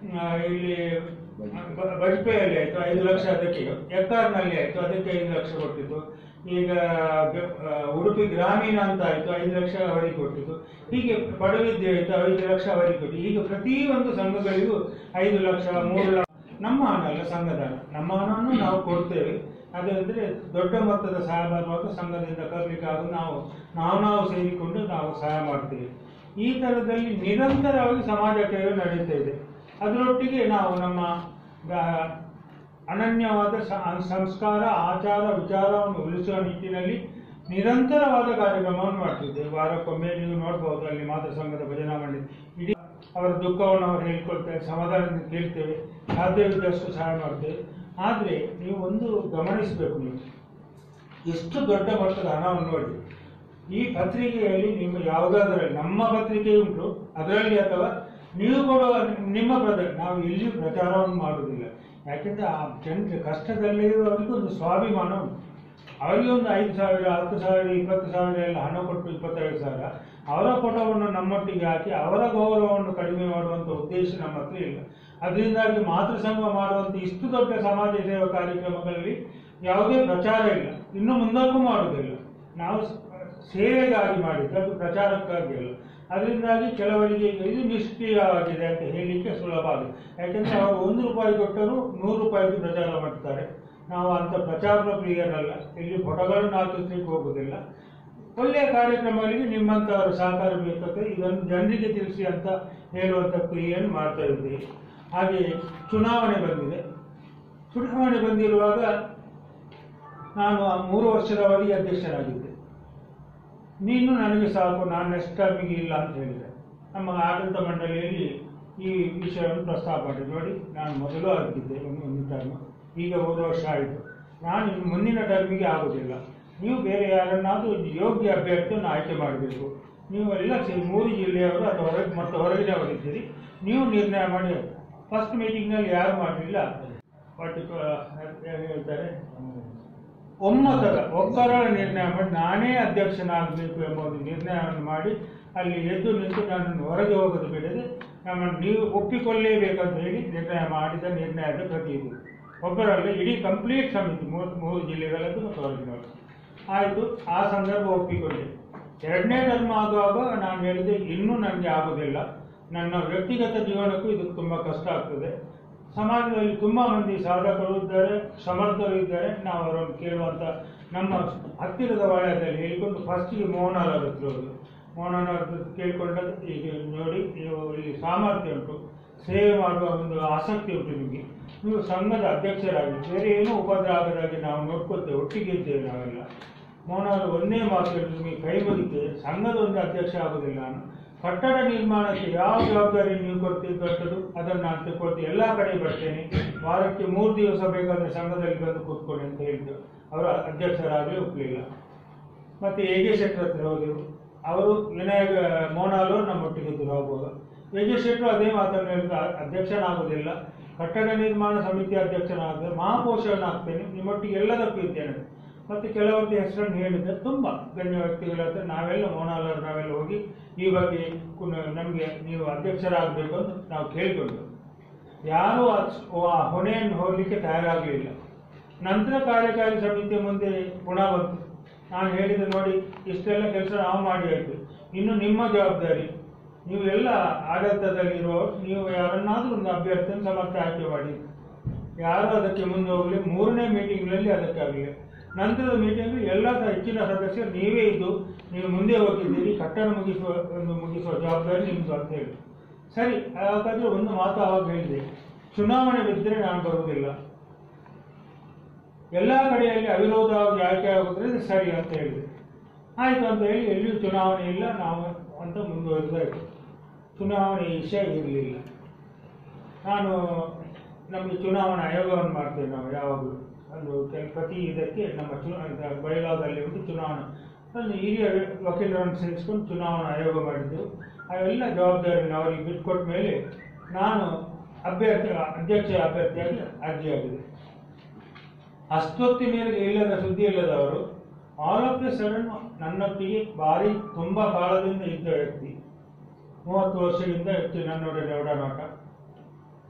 ಆ, ಇಲ್ಲಿ ಬ- ಬಜ್ಪೆಯಲ್ಲಿ ಆಯ್ತು ಐದು ಲಕ್ಷ ಅದಕ್ಕೆ ಎಕ್ಕಾರ್ನಲ್ಲಿ ಆಯ್ತು ಅದಕ್ಕೆ ಐದು ಲಕ್ಷ ಕೊಟ್ಟಿದ್ದು ಈಗ ಗ- ಆ, ಉಡುಪಿ ಗ್ರಾಮೀಣ ಅಂತ ಆಯ್ತು ಐದು ಲಕ್ಷ ಅವರಿಗೆ ಕೊಟ್ಟಿದ್ದು ಹೀಗೆ ಪಡವಿದ್ಯೆ ಆಯ್ತು ಐದು ಲಕ್ಷ ಅವರಿಗೆ ಕೊಟ್ಟು ಈಗ ಪ್ರತಿಯೊಂದು ಸಂಘಗಳಿಗೂ ಐದು ಲಕ್ಷ ಮೂರು ಲಕ್ಷ ನಮ್ಮ ಹಣ ಅಲ್ಲ ಸಂಘದ ಹಣ ನಮ್ಮ ಹಣವನ್ನು ನಾವು ಕೊಡ್ತೇವೆ ಅದಂದ್ರೆ ದೊಡ್ಡ ಮೊತ್ತದ ಸಹಾಯ ಬರುವಾಗ ಸಂಘದಿಂದ ಕರ್ಲಿಕ್ಕೆ ಆಗ ನಾವು ನಾವು ನಾವು ಸೇರಿಕೊಂಡು ನಾವು ಸಹಾಯ ಮಾಡ್ತೇವೆ ಈ ತರದಲ್ಲಿ ನಿರಂತರವಾಗಿ ಸಮಾಜ ಸೇವೆ ನಡೀತಾ ಇದೆ ಅದರೊಟ್ಟಿಗೆ ನಾವು ನಮ್ಮ ಆ, ಅನನ್ಯವಾದ ಸ- ಸಂಸ್ಕಾರ ಆಚಾರ ವಿಚಾರವನ್ನು ಉಳಿಸುವ ನಿಟ್ಟಿನಲ್ಲಿ ನಿರಂತರವಾದ ಕಾರ್ಯಕ್ರಮವನ್ನು ಮಾಡ್ತಿದ್ದೇವೆ ವಾರಕ್ಕೊಮ್ಮೆ ನೀವು ನೋಡ್ಬೋದು ಅಲ್ಲಿ ಮಾತೃ ಸಂಘದ ಭಜನಾ ಮಂಡಳಿ ಇಡೀ ಅವರ ದುಃಖವನ್ನು ಅವರು ಹೇಳ್ಕೊಳ್ತೇವೆ ಸಮಾಧಾನದಿಂದ ಕೇಳ್ತೇವೆ ಸಾಧ್ಯವಿದ್ದಷ್ಟು ಸಹಾಯ ಮಾಡ್ತೇವೆ ಆದರೆ ನೀವು ಒಂದು ಗಮನಿಸಬೇಕು ನೀವು ಎಷ್ಟು ದೊಡ್ಡ ಮಟ್ಟದ ಹಣವನ್ನು ನೋಡಿ ಈ ಪತ್ರಿಕೆಯಲ್ಲಿ ನಿಮ್ಮ ಯಾವುದಾದ್ರಲ್ಲಿ ನಮ್ಮ ಪತ್ರಿಕೆ ಉಂಟು ಅದರಲ್ಲಿ ಅಥವಾ ನೀವು ಕೊಡುವ ನಿಮ್ಮ ಪ್ರಚಾರ ನಾವು ಎಲ್ಲಿಯೂ ಪ್ರಚಾರವನ್ನು ಮಾಡುವುದಿಲ್ಲ ಯಾಕೆಂದ್ರೆ ಆ ಜನರಿಗೆ ಕಷ್ಟದಲ್ಲಿರುವವರಿಗೆ ಒಂದು ಸ್ವಾಭಿಮಾನ ಉಂಟು ಅವರಿಗೆ ಒಂದು ಐದು ಸಾವಿರ ಹತ್ತು ಸಾವಿರ ಇಪ್ಪತ್ತು ಸಾವಿರ ಎಲ್ಲ ಹಣ ಕೊಟ್ಟು ಇಪ್ಪತ್ತೈದು ಸಾವಿರ ಅವರ ಫೋಟೋವನ್ನು ನಮ್ಮೊಟ್ಟಿಗೆ ಹಾಕಿ ಅವರ ಗೌರವವನ್ನು ಕಡಿಮೆ ಮಾಡುವಂಥ ಉದ್ದೇಶ ನಮ್ಮ ಹತ್ರ ಇಲ್ಲ ಅದರಿಂದಾಗಿ ಮಾತೃ ಸಂಘ ಮಾಡುವಂಥ ಇಷ್ಟು ದೊಡ್ಡ ಸಮಾಜ ಸೇವಾ ಕಾರ್ಯಕ್ರಮಗಳಲ್ಲಿ ಯಾವುದೇ ಪ್ರಚಾರ ಇಲ್ಲ ಇನ್ನು ಮುಂದಕ್ಕೂ ಮಾಡುವುದಿಲ್ಲ ನಾವು ಸ- ಸೇವೆಗಾಗಿ ಮಾಡಿದ್ದು ಅದು ಪ್ರಚಾರಕ್ಕಾಗಿ ಅಲ್ಲ ಅದರಿಂದಾಗಿ ಕೆಲವರಿಗೆ ಇದು ನಿಷ್ಕ್ರಿಯವಾಗಿದೆ ಅಂತ ಹೇಳಲಿಕ್ಕೆ ಸುಲಭ ಆಗಿದೆ ಯಾಕೆಂದ್ರೆ ಅವರು ಒಂದು ರೂಪಾಯಿ ಕೊಟ್ಟರು ನೂರು ರೂಪಾಯಿಗೆ ಪ್ರಚಾರ ಮಾಡ್ತಾರೆ ನಾವು ಅಂತ ಪ್ರಚಾರ ಪ್ರಿಯರಲ್ಲ ಇಲ್ಲಿ ಫೋಟೋಗಳನ್ನು ಹಾಕಿಸ್ಲಿಕ್ಕೆ ಹೋಗುದಿಲ್ಲ ಒಳ್ಳೆಯ ಕಾರ್ಯಕ್ರಮಗಳಿಗೆ ನಿಮ್ಮಂಥವರ ಸಹಕಾರ ಬೇಕಾಗ್ತದೆ ಇದನ್ನು ಜನರಿಗೆ ತಿಳಿಸಿ ಅಂತ ಹೇಳುವಂಥ ಕ್ರಿಯೆಯನ್ನು ಮಾಡ್ತಾ ಇದ್ದೀವಿ ಹಾಗೆ ಚುನಾವಣೆ ಬಂದಿದೆ ಚುನಾವಣೆ ಬಂದಿರುವಾಗ ನಾನು ಆ ಮೂರು ವರ್ಷದ ಅವಧಿಗೆ ಅಧ್ಯಕ್ಷನಾಗಿದ್ದೆ ನೀನು ನನಗೆ ಸಾಕು ನಾನು ನೆಕ್ಸ್ಟ್ ಟರ್ಮಿಗೆ ಇಲ್ಲ ಅಂತ ಹೇಳಿದೆ ನಮ್ಮ ಆಡಳಿತ ಮಂಡಳಿಯಲ್ಲಿ ಈ ವಿಷಯವನ್ನು ಪ್ರಸ್ತಾಪ ಮಾಡಿ ನೋಡಿ ನಾನು ಮೊದಲು ಆಗಿದ್ದೆ ಒಂದು ಒಂದು ಟರ್ಮ್ ಈಗ ಮೂರು ವರ್ಷ ಆಯಿತು ನಾನು ಇನ್ನು ಮುಂದಿನ ಟರ್ಮಿಗೆ ಆಗುವುದಿಲ್ಲ ನೀವು ಬೇರೆ ಯಾರನ್ನಾದರೂ ಯೋಗ್ಯ ಅಭ್ಯರ್ಥಿಯನ್ನು ಆಯ್ಕೆ ಮಾಡಬೇಕು ನೀವು ಎಲ್ಲ ಸೇರಿ ಮೂರು ಜಿಲ್ಲೆಯವರು ಅಥವಾ ಹೊರಗೆ ಮತ್ತು ಹೊರಗಿನವರಿದ್ದೀರಿ ನೀವು ನಿರ್ಣಯ ಮಾಡಿ ಫಸ್ಟ್ ಮೀಟಿಂಗ್ನಲ್ಲಿ ಯಾರು ಮಾಡಲಿಲ್ಲ ಬಟ್ ಹೇಳ್ತಾರೆ ಒಮ್ಮತದ ಒಕ್ಕರಳ ನಿರ್ಣಯ ಮಾಡಿ ನಾನೇ ಅಧ್ಯಕ್ಷನಾಗಬೇಕು ಎಂಬ ಒಂದು ನಿರ್ಣಯವನ್ನು ಮಾಡಿ ಅಲ್ಲಿ ಎದ್ದು ನಿಂತು ನನ್ನನ್ನು ಹೊರಗೆ ಹೋಗೋದು ಬಿಡದೆ ನಮ್ಮನ್ನು ನೀವು ಒಪ್ಪಿಕೊಳ್ಳಲೇಬೇಕಂತ ಹೇಳಿ ನಿರ್ಣಯ ಮಾಡಿದ ನಿರ್ಣಯದ ಪ್ರತಿ ಇದು ಒಬ್ಬರಲ್ಲ ಇಡೀ ಕಂಪ್ಲೀಟ್ ಸಮಿತಿ ಮೂರು ಮೂರು ಜಿಲ್ಲೆಗಳದ್ದು ಮತ್ತು ಹೊರಗಿನವರು ಆಯಿತು ಆ ಸಂದರ್ಭ ಒಪ್ಪಿಕೊಂಡೆ ಎರಡನೇ ಟರ್ಮ್ ಆಗುವಾಗ ನಾನು ಹೇಳಿದೆ ಇನ್ನೂ ನನಗೆ ಆಗುವುದಿಲ್ಲ ನನ್ನ ವ್ಯಕ್ತಿಗತ ಜೀವನಕ್ಕೂ ಇದು ತುಂಬ ಕಷ್ಟ ಆಗ್ತದೆ ಸಮಾಜದಲ್ಲಿ ತುಂಬ ಮಂದಿ ಸಾಧಕರು ಇದ್ದಾರೆ ಸಮರ್ಥರು ಇದ್ದಾರೆ ನಾವು ಅವರನ್ನು ಕೇಳುವಂಥ ನಮ್ಮ ಹತ್ತಿರದ ವಲಯದಲ್ಲಿ ಹೇಳಿಕೊಂಡು ಫಸ್ಟಿಗೆ ಮೋಹನರ ಹತ್ರ ಹೋದ್ರು ಮೋಹನರ ಹತ್ರ ಕೇಳಿಕೊಂಡದ್ದು ಈಗ ನೋಡಿ ನೀವು ಇಲ್ಲಿ ಸಾಮರ್ಥ್ಯ ಉಂಟು ಸೇವೆ ಮಾಡುವ ಒಂದು ಆಸಕ್ತಿ ಉಂಟು ನಿಮಗೆ ನೀವು ಸಂಘದ ಅಧ್ಯಕ್ಷರಾಗಿ ಬೇರೆ ಏನೂ ಉಪದ್ರ ಆಗದಾಗಿ ನಾವು ನೋಡ್ಕೊಳ್ತೇವೆ ಒಟ್ಟಿಗೆ ಇದ್ದೇವೆ ನಾವೆಲ್ಲ ಮೋಹನವರು ಒಂದೇ ಮಾತು ಹೇಳಿದ್ರು ನಿಮಗೆ ಕೈ ಮುಗಿತೇವೆ ಸಂಘದ ಒಂದು ಅಧ್ಯಕ್ಷ ಆಗುವುದಿಲ್ಲ ನಾನು ಕಟ್ಟಡ ನಿರ್ಮಾಣಕ್ಕೆ ಯಾವ ಜವಾಬ್ದಾರಿ ನೀವು ಕೊಡ್ತೀವಿ ದೊಡ್ಡದು ಅದನ್ನು ನಾನು ತಗೊಳ್ತೀನಿ ಎಲ್ಲ ಕಡೆ ಬರ್ತೇನೆ ವಾರಕ್ಕೆ ಮೂರು ದಿವಸ ಬೇಕಾದ್ರೆ ಸಂಘದಲ್ಲಿ ಬಂದು ಕೂತ್ಕೊಳ್ಳಿ ಅಂತ ಹೇಳಿದ್ರು ಅವರು ಅಧ್ಯಕ್ಷರಾಗಲಿ ಒಪ್ಪಲಿಲ್ಲ ಮತ್ತೆ ಎ ಜೆ ಶೆಟ್ಟರ್ ಹತ್ರ ಹೋದೆವು ಅವರು ವಿನಾಯಕ ಮೋನಾಲು ನಮ್ಮೊಟ್ಟಿಗೆ ಇದ್ದರು ಹೋಗುವಾಗ ಎ ಜೆ ಶೆಟ್ಟರು ಅದೇ ಮಾತನ್ನು ಹೇಳಿದ್ರು "ಅ- ಅಧ್ಯಕ್ಷನಾಗುವುದಿಲ್ಲ ಕಟ್ಟಡ ನಿರ್ಮಾಣ ಸಮಿತಿ ಅಧ್ಯಕ್ಷನಾಗದೆ ಮಹಾಪೋಷಕನಾಗ್ತೇನೆ ನಿಮ್ಮೊಟ್ಟಿಗೆ ಎಲ್ಲದಕ್ಕೂ ಇದ್ದೇನೆ ಮತ್ತೆ ಕೆಲವೊಂದು ಹೆಸರನ್ನು ಹೇಳಿದ್ರೆ ತುಂಬ ಗಣ್ಯ ವ್ಯಕ್ತಿಗಳ ಹತ್ರ ನಾವೆಲ್ಲ ಮೋನಾಲರು ನಾವೆಲ್ಲ ಹೋಗಿ ಈ ಬಗ್ಗೆ ನಮಗೆ ನೀವು ಅಧ್ಯಕ್ಷರಾಗಬೇಕು ಅಂತ ನಾವು ಕೇಳಿಕೊಂಡು ಯಾರೂ ಅದ್- ಆ ಹೊಣೆಯನ್ನು ಹೋಗಲಿಕ್ಕೆ ತಯಾರಾಗಲಿಲ್ಲ ನಂತರ ಕಾರ್ಯಕಾರಿ ಸಮಿತಿಯ ಮುಂದೆ ಗುಣ ಬಂತು ನಾನು ಹೇಳಿದೆ ನೋಡಿ ಇಷ್ಟೆಲ್ಲ ಕೆಲಸ ನಾವು ಮಾಡಿ ಆಯ್ತು ಇನ್ನು ನಿಮ್ಮ ಜವಾಬ್ದಾರಿ ನೀವು ಎಲ್ಲ ಆಡಳಿತದಲ್ಲಿರುವವರು ನೀವು ಯಾರನ್ನಾದ್ರೂ ಒಂದು ಅಭ್ಯರ್ಥಿಯನ್ನು ಸಮರ್ಥ ಆಯ್ಕೆ ಮಾಡಿ ಯಾರು ಅದಕ್ಕೆ ಮುಂದೆ ಹೋಗಲಿ ಮೂರನೇ ಮೀಟಿಂಗ್ನಲ್ಲಿ ಅದಕ್ಕೆ ಆಗಲಿ ನಂತರದ ಮೀಟಿಂಗ್ ಎಲ್ಲ ಸ- ಹೆಚ್ಚಿನ ಸದಸ್ಯರು ನೀವೇ ಇದ್ದು ನೀವು ಮುಂದೆ ಹೋಗಿದ್ದೀರಿ ಕಟ್ಟಡ ಮುಗಿಸುವ ಒಂದು ಮುಗಿಸುವ ಜವಾಬ್ದಾರಿ ನಿಮ್ದು ಅಂತ ಹೇಳಿ ಸರಿ ಹಾಗಾದ್ರೆ ಒಂದು ಮಾತು ಆವಾಗ ಹೇಳಿದೆ ಚುನಾವಣೆ ಬಿದ್ದರೆ ನಾನು ಬರುವುದಿಲ್ಲ ಎಲ್ಲ ಕಡೆಯಲ್ಲಿ ಅವಿರೋಧವಾಗಿ ಆಯ್ಕೆ ಆಗುವುದರಿಂದ ಸರಿ ಅಂತ ಹೇಳಿದೆ ಆಯಿತು ಅಂತ ಹೇಳಿ ಎಲ್ಲಿಯೂ ಚುನಾವಣೆ ಇಲ್ಲ ನಾವು ಅಂತ ಮುಂದುವರೆದಾಯಿತು ಚುನಾವಣೆ ವಿಷಯ ಇರಲಿಲ್ಲ ನಾನು ನಮಗೆ ಚುನಾವಣಾ ಆಯೋಗವನ್ನು ಮಾಡ್ತೇವೆ ನಾವು ಯಾವಾಗಲೂ ಒಂದು ಕೆಲ ಪ್ರತಿ ಇದಕ್ಕೆ ನಮ್ಮ ಚುನಾ ಬೈಲಾದಲ್ಲಿ ಒಂದು ಚುನಾವಣಾ ಒಂದು ಹಿರಿಯ ವಕೀಲರನ್ನು ಸೇರಿಸ್ಕೊಂಡು ಚುನಾವಣಾ ಆಯೋಗ ಮಾಡಿದ್ದೆವು ಅವೆಲ್ಲ ಜವಾಬ್ದಾರಿಯನ್ನು ಅವರಿಗೆ ಬಿಟ್ಕೊಟ್ಟ ಮೇಲೆ ನಾನು ಅಭ್ಯರ್ಥಿ ಅಧ್ಯಕ್ಷ ಅಭ್ಯರ್ಥಿಯಾಗಿ ಅರ್ಜಿಯಾಗಿದೆ ಅಷ್ಟೊತ್ತಿನ ಮೇರೆಗೆ ಇಲ್ಲದ ಸುದ್ದಿ ಇಲ್ಲದವರು ಆಲ್ ಆಫ್ ಎ ಸಡನ್ ನನ್ನೊಟ್ಟಿಗೆ ಭಾರಿ ತುಂಬ ಕಾಲದಿಂದ ಇದ್ದ ವ್ಯಕ್ತಿ ಮೂವತ್ತು ವರ್ಷದಿಂದ ಇತ್ತು ನನ್ನೊಡನೆ ಒಡನಾಟ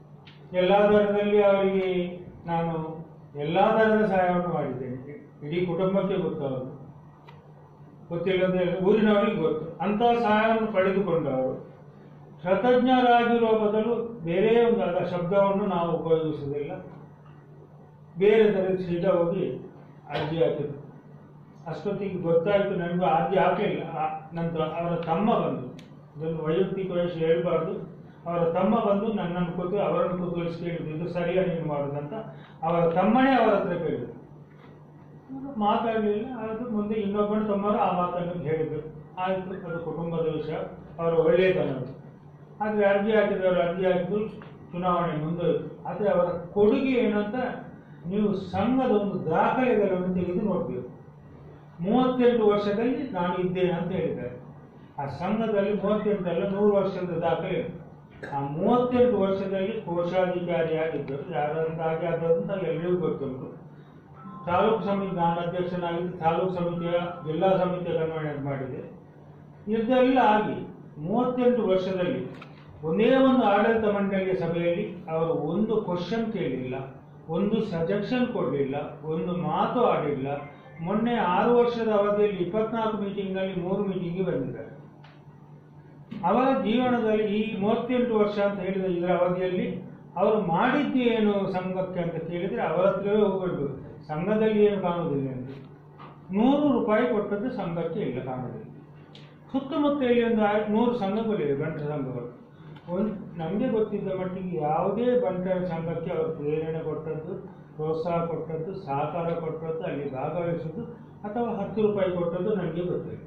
ಎಲ್ಲ ದರದಲ್ಲಿ ಅವರಿಗೆ ನಾನು ಎಲ್ಲ ಥರದ ಸಹಾಯವನ್ನು ಮಾಡಿದ್ದೇನೆ ಇಡೀ ಕುಟುಂಬಕ್ಕೆ ಗೊತ್ತು ಅವರು ಗೊತ್ತಿಲ್ಲದೆ ಊರಿನವರಿಗೆ ಗೊತ್ತು ಅಂತಹ ಸಹಾಯವನ್ನು ಪಡೆದುಕೊಂಡವರು ಕೃತಜ್ಞರಾಗಿರುವ ಬದಲು ಬೇರೆ ಒಂದು ಅದರ ಶಬ್ದವನ್ನು ನಾವು ಉಪಯೋಗಿಸುವುದಿಲ್ಲ ಬೇರೆ ಥರದ ಸೀದಾ ಹೋಗಿ ಅರ್ಜಿ ಹಾಕಿದ್ರು ಅಷ್ಟೊತ್ತಿಗೆ ಗೊತ್ತಾಯಿತು ನನಗೂ ಅರ್ಜಿ ಹಾಕಲಿಲ್ಲ ಆ- ನಂತರ ಅವರ ತಮ್ಮ ಬಂದು ಇದನ್ನು ವೈಯಕ್ತಿಕ ವಯಸ್ಸು ಹೇಳ್ಬಾರ್ದು ಅವರ ತಮ್ಮ ಬಂದು ನನ್ನನ್ನು ಕೂತು ಅವರನ್ನು ಕೂತುಳಿಸಿ ಕೇಳಿದ್ರು ಇದು ಸರಿಯಾಗಿ ನೀವು ಮಾಡುದಂತ ಅವರ ತಮ್ಮನೇ ಅವರ ಹತ್ರ ಕೇಳಿದ್ರು ಅವರು ಮಾತಾಡಲಿಲ್ಲ ಅದು ಮುಂದೆ ಇನ್ನೊಬ್ಬನ ತಮ್ಮರು ಆ ಮಾತನ್ನು ಹೇಳಿದ್ರು ಆಯಿತು ಅದು ಕುಟುಂಬದ ವಿಷಯ ಅವರ ಒಳ್ಳೆಯತನ ಅದು. ಆದರೆ ಅರ್ಜಿ ಹಾಕಿದವರು ಅರ್ಜಿ ಹಾಕಿದ್ರು ಚುನಾವಣೆ ಮುಂದುವರಿತು ಆದರೆ ಅವರ ಕೊಡುಗೆ ಏನು ಅಂತ ನೀವು ಸಂಘದ ಒಂದು ದಾಖಲೆಗಳನ್ನು ತೆಗೆದು ನೋಡಬೇಕು ಮೂವತ್ತೆಂಟು ವರ್ಷದಲ್ಲಿ ನಾನು ಇದ್ದೇನೆ ಅಂತ ಹೇಳಿದ್ದಾರೆ ಆ ಸಂಘದಲ್ಲಿ ಮೂವತ್ತೆಂಟಲ್ಲ ನೂರು ವರ್ಷದ ದಾಖಲೆ ಇದೆ. ಆ ಮೂವತ್ತೆಂಟು ವರ್ಷದಲ್ಲಿ ಕೋಶಾಧಿಕಾರಿಯಾಗಿದ್ದರು ಯಾರಂತಾಗಿ ಆದಂತ ಎಲ್ಲರಿಗೂ ಗೊತ್ತುಂಟು ತಾಲೂಕು ಸಮಿತಿ ನಾನು ಅಧ್ಯಕ್ಷನಾಗಿದ್ದು ತಾಲೂಕು ಸಮಿತಿಯ ಜಿಲ್ಲಾ ಸಮಿತಿಯ ಕನ್ವೀನರ್ ಮಾಡಿದೆ ಇದೆಲ್ಲ ಆಗಿ ಮೂವತ್ತೆಂಟು ವರ್ಷದಲ್ಲಿ ಒಂದೇ ಒಂದು ಆಡಳಿತ ಮಂಡಳಿಯ ಸಭೆಯಲ್ಲಿ ಅವರು ಒಂದು ಕ್ವಶನ್ ಕೇಳಲಿಲ್ಲ ಒಂದು ಸಜೆಷನ್ ಕೊಡಲಿಲ್ಲ ಒಂದು ಮಾತು ಆಡಿಲ್ಲ ಮೊನ್ನೆ ಆರು ವರ್ಷದ ಅವಧಿಯಲ್ಲಿ ಇಪ್ಪತ್ನಾಲ್ಕು ಮೀಟಿಂಗ್ನಲ್ಲಿ ಮೂರು ಮೀಟಿಂಗ್ಗೆ ಬಂದಿದ್ದಾರೆ ಅವರ ಜೀವನದಲ್ಲಿ ಈ ಮೂವತ್ತೆಂಟು ವರ್ಷ ಅಂತ ಹೇಳಿದ ಇದರ ಅವಧಿಯಲ್ಲಿ ಅವರು ಮಾಡಿದ್ದು ಏನು ಸಂಘಕ್ಕೆ ಅಂತ ಕೇಳಿದ್ರೆ ಅವರ ಹತ್ರವೇ ಹೋಗ್ಬೇಕು ಸಂಘದಲ್ಲಿ ಏನು ಕಾಣುವುದಿಲ್ಲ ಅಂತ ನೂರು ರೂಪಾಯಿ ಕೊಟ್ಟದ್ದು ಸಂಘಕ್ಕೆ ಇಲ್ಲ ಕಾಣುವುದಿಲ್ಲ ಸುತ್ತಮುತ್ತ ಇಲ್ಲಿ ಒಂದು ಆ- ನೂರು ಸಂಘಗಳಿವೆ ಬಂಟರ ಸಂಘಗಳು ಒಂದು ನಮಗೆ ಗೊತ್ತಿದ್ದ ಮಟ್ಟಿಗೆ ಯಾವುದೇ ಬಂಟರ ಸಂಘಕ್ಕೆ ಅವರು ಪ್ರೇರಣೆ ಕೊಟ್ಟದ್ದು ಪ್ರೋತ್ಸಾಹ ಕೊಟ್ಟದ್ದು ಸಹಕಾರ ಕೊಟ್ಟದ್ದು ಅಲ್ಲಿ ಭಾಗವಹಿಸಿದ್ದು ಅಥವಾ ಹತ್ತು ರೂಪಾಯಿ ಕೊಟ್ಟದ್ದು ನನಗೆ ಗೊತ್ತಿಲ್ಲ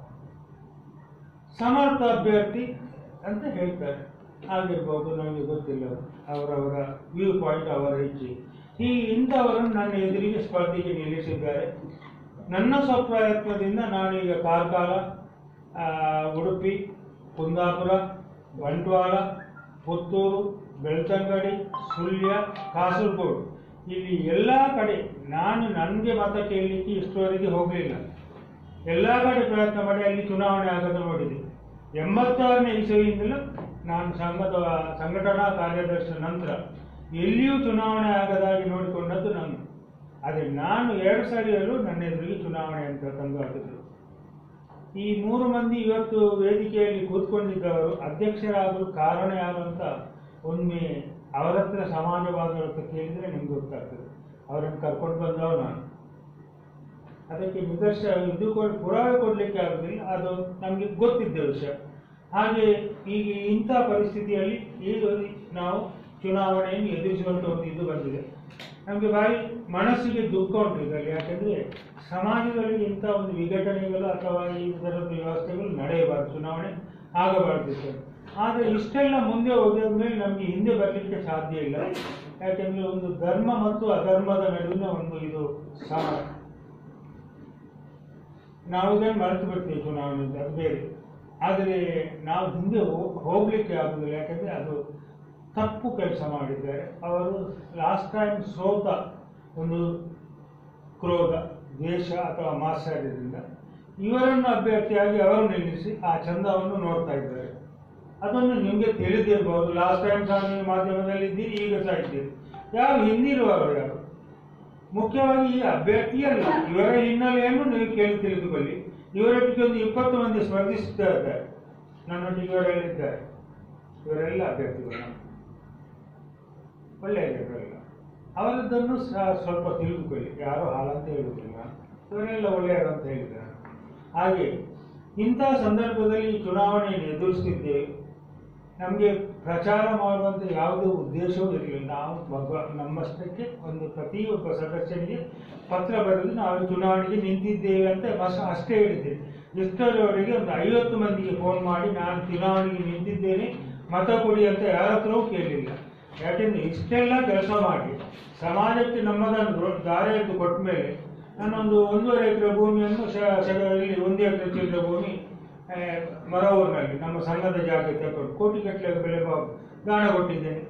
ಸಮರ್ಥ ಅಭ್ಯರ್ಥಿ ಅಂತ ಹೇಳ್ತಾರೆ ಆಗಿರ್ಬೋದು ನನಗೆ ಗೊತ್ತಿಲ್ಲ ಅವರವರ ವ್ಯೂ ಪಾಯಿಂಟ್ ಅವರ ಇಚ್ಛೆ ಈ ಇಂಥವರನ್ನು ನನ್ನ ಎದುರಿಗೆ ಸ್ಪರ್ಧೆಗೆ ನಿಲ್ಲಿಸಿದ್ದಾರೆ ನನ್ನ ಸ್ವಪ್ರಯತ್ನದಿಂದ ನಾನೀಗ ಕಾರ್ಕಳ ಆ, ಉಡುಪಿ ಕುಂದಾಪುರ ಬಂಟ್ವಾಳ ಪುತ್ತೂರು ಬೆಳ್ತಂಗಡಿ ಸುಳ್ಯ ಕಾಸರಗೋಡು ಇಲ್ಲಿ ಎಲ್ಲ ಕಡೆ ನಾನು ನನಗೆ ಮತ ಕೇಳಲಿಕ್ಕೆ ಇಷ್ಟವರೆಗೆ ಹೋಗಲಿಲ್ಲ ಎಲ್ಲ ಕಡೆ ಪ್ರಯತ್ನ ಮಾಡಿ ಅಲ್ಲಿ ಚುನಾವಣೆ ಆಗದ ನೋಡಿದೆ ಎಂಬತ್ತಾರನೇ ಇಸವಿಯಿಂದಲೂ ನಾನು ಸಂಘದ ಸಂಘಟನಾ ಕಾರ್ಯದರ್ಶಿ ನಂತರ ಎಲ್ಲಿಯೂ ಚುನಾವಣೆ ಆಗದಾಗಿ ನೋಡಿಕೊಂಡದ್ದು ನಾನು ಅದೇ ನಾನು ಎರಡು ಸಾರಿಯಲ್ಲೂ ನನ್ನ ಎದುರಿಗೆ ಚುನಾವಣೆ ಅಂತ ತಂದು ಹಾಕಿದ್ರು ಈ ಮೂರು ಮಂದಿ ಇವತ್ತು ವೇದಿಕೆಯಲ್ಲಿ ಕೂತ್ಕೊಂಡಿದ್ದವರು ಅಧ್ಯಕ್ಷರಾಗಲು ಕಾರಣ ಯಾರು ಅಂತ ಒಮ್ಮೆ ಅವರ ಹತ್ರ ಸಮಾಜವಾದವ್ರ ಹತ್ರ ಕೇಳಿದ್ರೆ ನಿಮ್ಗೆ ಗೊತ್ತಾಗ್ತದೆ ಅವರನ್ನು ಕರ್ಕೊಂಡು ಬಂದವ ನಾನು ಅದಕ್ಕೆ ನಿದರ್ಶನ ಇದು ಕೊಡ್- ಪುರಾವೆ ಕೊಡಲಿಕ್ಕೆ ಆಗುದಿಲ್ಲ ಅದು ನಮಗೆ ಗೊತ್ತಿದ್ದ ವಿಷಯ ಹಾಗೆ ಈಗ ಇಂಥ ಪರಿಸ್ಥಿತಿಯಲ್ಲಿ ಈಗ ನಾವು ಚುನಾವಣೆಯನ್ನು ಎದುರಿಸುವಂತ ಒಂದು ಇದು ಬಂದಿದೆ ನಮಗೆ ಭಾರಿ ಮನಸ್ಸಿಗೆ ದುಃಖ ಉಂಟು ಇದರಲ್ಲಿ ಯಾಕಂದ್ರೆ ಸಮಾಜದಲ್ಲಿ ಇಂಥ ಒಂದು ವಿಘಟನೆಗಳು ಅಥವಾ ಈ ಥರದ ವ್ಯವಸ್ಥೆಗಳು ನಡೆಯಬಾರದು ಚುನಾವಣೆ ಆಗಬಾರ್ದಿತ್ತು ಆದರೆ ಇಷ್ಟೆಲ್ಲ ಮುಂದೆ ಹೋದ ಮೇಲೆ ನಮಗೆ ಹಿಂದೆ ಬರಲಿಕ್ಕೆ ಸಾಧ್ಯ ಇಲ್ಲ ಯಾಕೆಂದ್ರೆ ಒಂದು ಧರ್ಮ ಮತ್ತು ಅಧರ್ಮದ ನಡುವಿನ ಒಂದು ಇದು ಸಮ ನಾವು ಇದನ್ನು ಮರೆತು ಬಿಡ್ತೀವಿ ಚುನಾವಣೆಯಿಂದ ಅದು ಬೇರೆ ಆದರೆ ನಾವು ಹಿಂದೆ ಹೋ- ಹೋಗ್ಲಿಕ್ಕೆ ಆಗುದಿಲ್ಲ ಯಾಕಂದ್ರೆ ಅದು ತಪ್ಪು ಕೆಲಸ ಮಾಡಿದ್ದಾರೆ ಅವರು ಲಾಸ್ಟ್ ಟೈಮ್ ಸೋತ ಒಂದು ಕ್ರೋಧ ದ್ವೇಷ ಅಥವಾ ಮಾತ್ಸರ್ಯದಿಂದ ಇವರನ್ನು ಅಭ್ಯರ್ಥಿಯಾಗಿ ಅವರು ನಿಲ್ಲಿಸಿ ಆ ಚಂದವನ್ನು ನೋಡ್ತಾ ಇದ್ದಾರೆ ಅದನ್ನು ನಿಮಗೆ ತಿಳಿದಿರಬಹುದು ಲಾಸ್ಟ್ ಟೈಮ್ ಸಹ ನೀವು ಮಾಧ್ಯಮದಲ್ಲಿ ಇದ್ದೀರಿ ಈಗ ಸಹ ಇದ್ದೀರಿ ಯಾರು ಹಿಂದಿರುವವರು ಯಾರು ಮುಖ್ಯವಾಗಿ ಈ ಅಭ್ಯರ್ಥಿಯಲ್ಲ ಇವರ ಹಿನ್ನೆಲೆಯನ್ನು ನೀವು ಕೇಳಿ ತಿಳಿದುಕೊಳ್ಳಿ ಇವರೊಟ್ಟಿಗೆ ಒಂದು ಇಪ್ಪತ್ತು ಮಂದಿ ಸ್ಪರ್ಧಿಸುತ್ತಾ ಇದ್ದಾರೆ ನನ್ನೊಟ್ಟಿಗೆ ಇವರೆಲ್ಲ ಇದ್ದಾರೆ ಇವರೆಲ್ಲ ಅಭ್ಯರ್ಥಿಗಳು ಒಳ್ಳೆಯ ಇವರೆಲ್ಲ ಅವರದ್ದನ್ನು ಸಹ ಸ್ವಲ್ಪ ತಿಳಿದುಕೊಳ್ಳಿ ಯಾರು ಹಾಲಂತ ಹೇಳುವುದಿಲ್ಲ ಇವರೆಲ್ಲ ಒಳ್ಳೆಯವರು ಅಂತ ಹೇಳಿದ್ದಾರೆ ಹಾಗೆ ಇಂತಹ ಸಂದರ್ಭದಲ್ಲಿ ಈ ಚುನಾವಣೆಯನ್ನು ಎದುರಿಸುತ್ತಿದ್ದೇವೆ ನಮಗೆ ಪ್ರಚಾರ ಮಾಡುವಂತ ಯಾವುದೇ ಉದ್ದೇಶವೂ ಇರಲಿಲ್ಲ ನಾವು ಒಬ್ಬ ನಮ್ಮಷ್ಟಕ್ಕೆ ಒಂದು ಪ್ರತಿಯೊಬ್ಬ ಸದಸ್ಯನಿಗೆ ಪತ್ರ ಬರೆದು ನಾವು ಚುನಾವಣೆಗೆ ನಿಂತಿದ್ದೇವೆ ಅಂತ ಬಸ್ ಅಷ್ಟೇ ಹೇಳಿದ್ದೇವೆ ಇಷ್ಟರವರೆಗೆ ಒಂದು ಐವತ್ತು ಮಂದಿಗೆ ಫೋನ್ ಮಾಡಿ ನಾನು ಚುನಾವಣೆಗೆ ನಿಂತಿದ್ದೇನೆ ಮತ ಕೊಡಿ ಅಂತ ಯಾರ ಹತ್ರವೂ ಕೇಳಲಿಲ್ಲ ಯಾಕೆಂದ್ರೆ ಇಷ್ಟೆಲ್ಲ ಕೆಲಸ ಮಾಡಿ ಸಮಾಜಕ್ಕೆ ನಮ್ಮದನ್ನು ದಾರಿ ಎದ್ದು ಕೊಟ್ಟ ಮೇಲೆ ನಾನೊಂದು ಒಂದೂವರೆ ಎಕರೆ ಭೂಮಿಯನ್ನು ಶ- ಶ- ಇಲ್ಲಿ ಒಂದು ಎಕರೆ ಚಿಲ್ಲರೆ ಭೂಮಿ ಆ, ಮರವೂರಿನಲ್ಲಿ ನಮ್ಮ ಸಂಘದ ಜಾಗ ತಗೊಂಡು ಕೋಟಿಗಟ್ಟಲೆ ಬೆಲೆ ಬಾ- ದಾನ ಕೊಟ್ಟಿದ್ದೇನೆ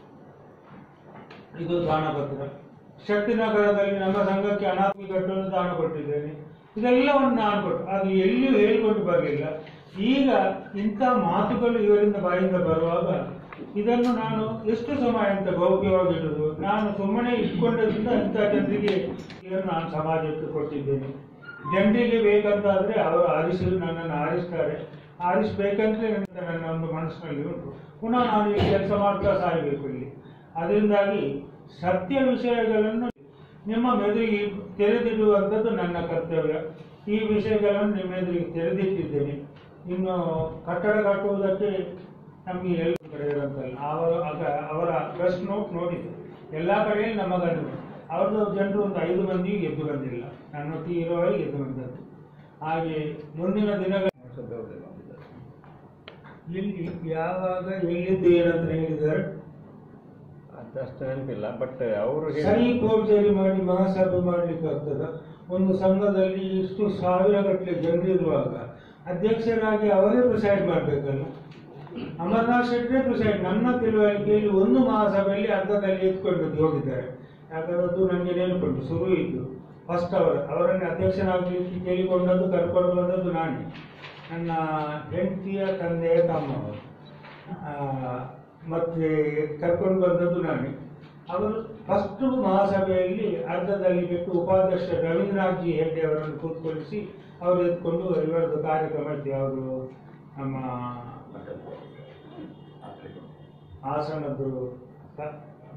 ಇದು ದಾನ ಪತ್ರ ಶಕ್ತಿನಗರದಲ್ಲಿ ನಮ್ಮ ಸಂಘಕ್ಕೆ ಅನಾಥಿ ಕಟ್ಟಲು ದಾನ ಕೊಟ್ಟಿದ್ದೇನೆ ಇದೆಲ್ಲವನ್ನು ನಾನು ಕೊಟ್ಟು ಅದು ಎಲ್ಲಿಯೂ ಹೇಳಿಕೊಂಡು ಬರಲಿಲ್ಲ ಈಗ ಇಂಥ ಮಾತುಗಳು ಇವರಿಂದ ಬಾಯಿಂದ ಬರುವಾಗ ಇದನ್ನು ನಾನು ಎಷ್ಟು ಸಮಯ ಅಂತ ಗೌಪ್ಯವಾಗಿಡುವುದು ನಾನು ಸುಮ್ಮನೆ ಇಟ್ಕೊಂಡದ್ರಿಂದ ಇಂಥ ಜನರಿಗೆ ಇದನ್ನು ನಾನು ಸಮಾಜಕ್ಕೆ ಕೊಟ್ಟಿದ್ದೇನೆ ಜನರಿಗೆ ಬೇಕಂತಾದ್ರೆ ಅವರು ಆರಿಸಿ ನನ್ನನ್ನು ಆರಿಸ್ತಾರೆ ಆರಿಸ್ಬೇಕಂದ್ರೆ ನನ್ನ ನನ್ನ ಒಂದು ಮನಸ್ಸಿನಲ್ಲಿ ಉಂಟು ಪುನಃ ನಾನು ಈ ಕೆಲಸ ಮಾಡ್ತಾ ಸಾಯಬೇಕು ಇಲ್ಲಿ ಅದರಿಂದಾಗಿ ಸತ್ಯ ವಿಷಯಗಳನ್ನು ನಿಮ್ಮ ಮೆದುಳಿಗೆ ತೆರೆದಿಡುವಂಥದ್ದು ನನ್ನ ಕರ್ತವ್ಯ ಈ ವಿಷಯಗಳನ್ನು ನಿಮ್ಮ ಎದುರಿಗೆ ತೆರೆದಿಟ್ಟಿದ್ದೇನೆ ಇನ್ನು ಕಟ್ಟಡ ಕಟ್ಟುವುದಕ್ಕೆ ನಮಗೆ ಎಲ್ಲ ಕಡೆ ಇರುವಂತಲ್ಲ ಅವರ ಆಗ- ಅವರ ಪ್ರೆಸ್ ನೋಟ್ ನೋಡಿದ್ದು ಎಲ್ಲ ಕಡೆಯಲ್ಲಿ ನಮ್ಮ ಗಂಡು ಅವ್ರದ್ದು ಜನರು ಒಂದು ಐದು ಮಂದಿ ಎದ್ದು ಬಂದಿಲ್ಲ ನನ್ನೊಟ್ಟಿಗೆ ಇರುವವರಿಗೆ ಎದ್ದು ಬಂದದ್ದು ಹಾಗೆ ಮುಂದಿನ ದಿನಗಳ ಎಲ್ಲಿ ಯಾವಾಗ ಎಲ್ಲಿದ್ದು ಏನಂತ ಹೇಳಿದ್ದಾರೆ ಅದಷ್ಟು ನೆನಪಿಲ್ಲ ಬಟ್ ಅವರು ಸಹಿ ಫೋರ್ಜರಿ ಮಾಡಿ ಮಹಾಸಭೆ ಮಾಡ್ಲಿಕ್ಕೆ ಆಗ್ತದ ಒಂದು ಸಂಘದಲ್ಲಿ ಇಷ್ಟು ಸಾವಿರ ಗಟ್ಟಲೆ ಜನರಿರುವಾಗ ಅಧ್ಯಕ್ಷರಾಗಿ ಅವರೇ ಪ್ರಿಸೈಡ್ ಮಾಡಬೇಕಲ್ಲ ಅಮರನಾಥ್ ಶೆಟ್ಟರೇ ಪ್ರಿಸೈಡ್ ನನ್ನ ತಿಳುವಳಿಕೆಯಲ್ಲಿ ಒಂದು ಮಹಾಸಭೆಯಲ್ಲಿ ಅರ್ಧದಲ್ಲಿ ಎತ್ಕೊಂಡು ಹೋಗಿದ್ದಾರೆ ಯಾಕಂದ್ರೆ ಅದು ನನಗೆ ನೆನಪುಂಟು ಶುರು ಇದ್ದು ಫಸ್ಟ್ ಅವರ ಅವರನ್ನೇ ಅಧ್ಯಕ್ಷನಾಗಲಿಕ್ಕೆ ಕೇಳಿಕೊಂಡದ್ದು ಕರ್ಕೊಂಡು ಬಂದದ್ದು ನಾನೇ ನನ್ನ ಹೆಂಡತಿಯ ತಂದೆಯ ತಮ್ಮ ಅವರು ಆ, ಮತ್ತೆ ಕರ್ಕೊಂಡು ಬಂದದ್ದು ನಾನೇ ಅವರು ಫಸ್ಟ್ ಮಹಾಸಭೆಯಲ್ಲಿ ಅರ್ಧದಲ್ಲಿ ಬಿಟ್ಟು ಉಪಾಧ್ಯಕ್ಷ ರವೀಂದ್ರನಾಥ್ ಜಿ ಹೆಗ್ಡೆ ಅವರನ್ನು ಕೂತ್ಕೊಳಿಸಿ ಅವರು ಎತ್ಕೊಂಡು ಇವರದ್ದು ಕಾರ್ಯಕ್ರಮ ಇತ್ತು ಅವರು ನಮ್ಮ ಹಾಸನದ್ದು ಕ-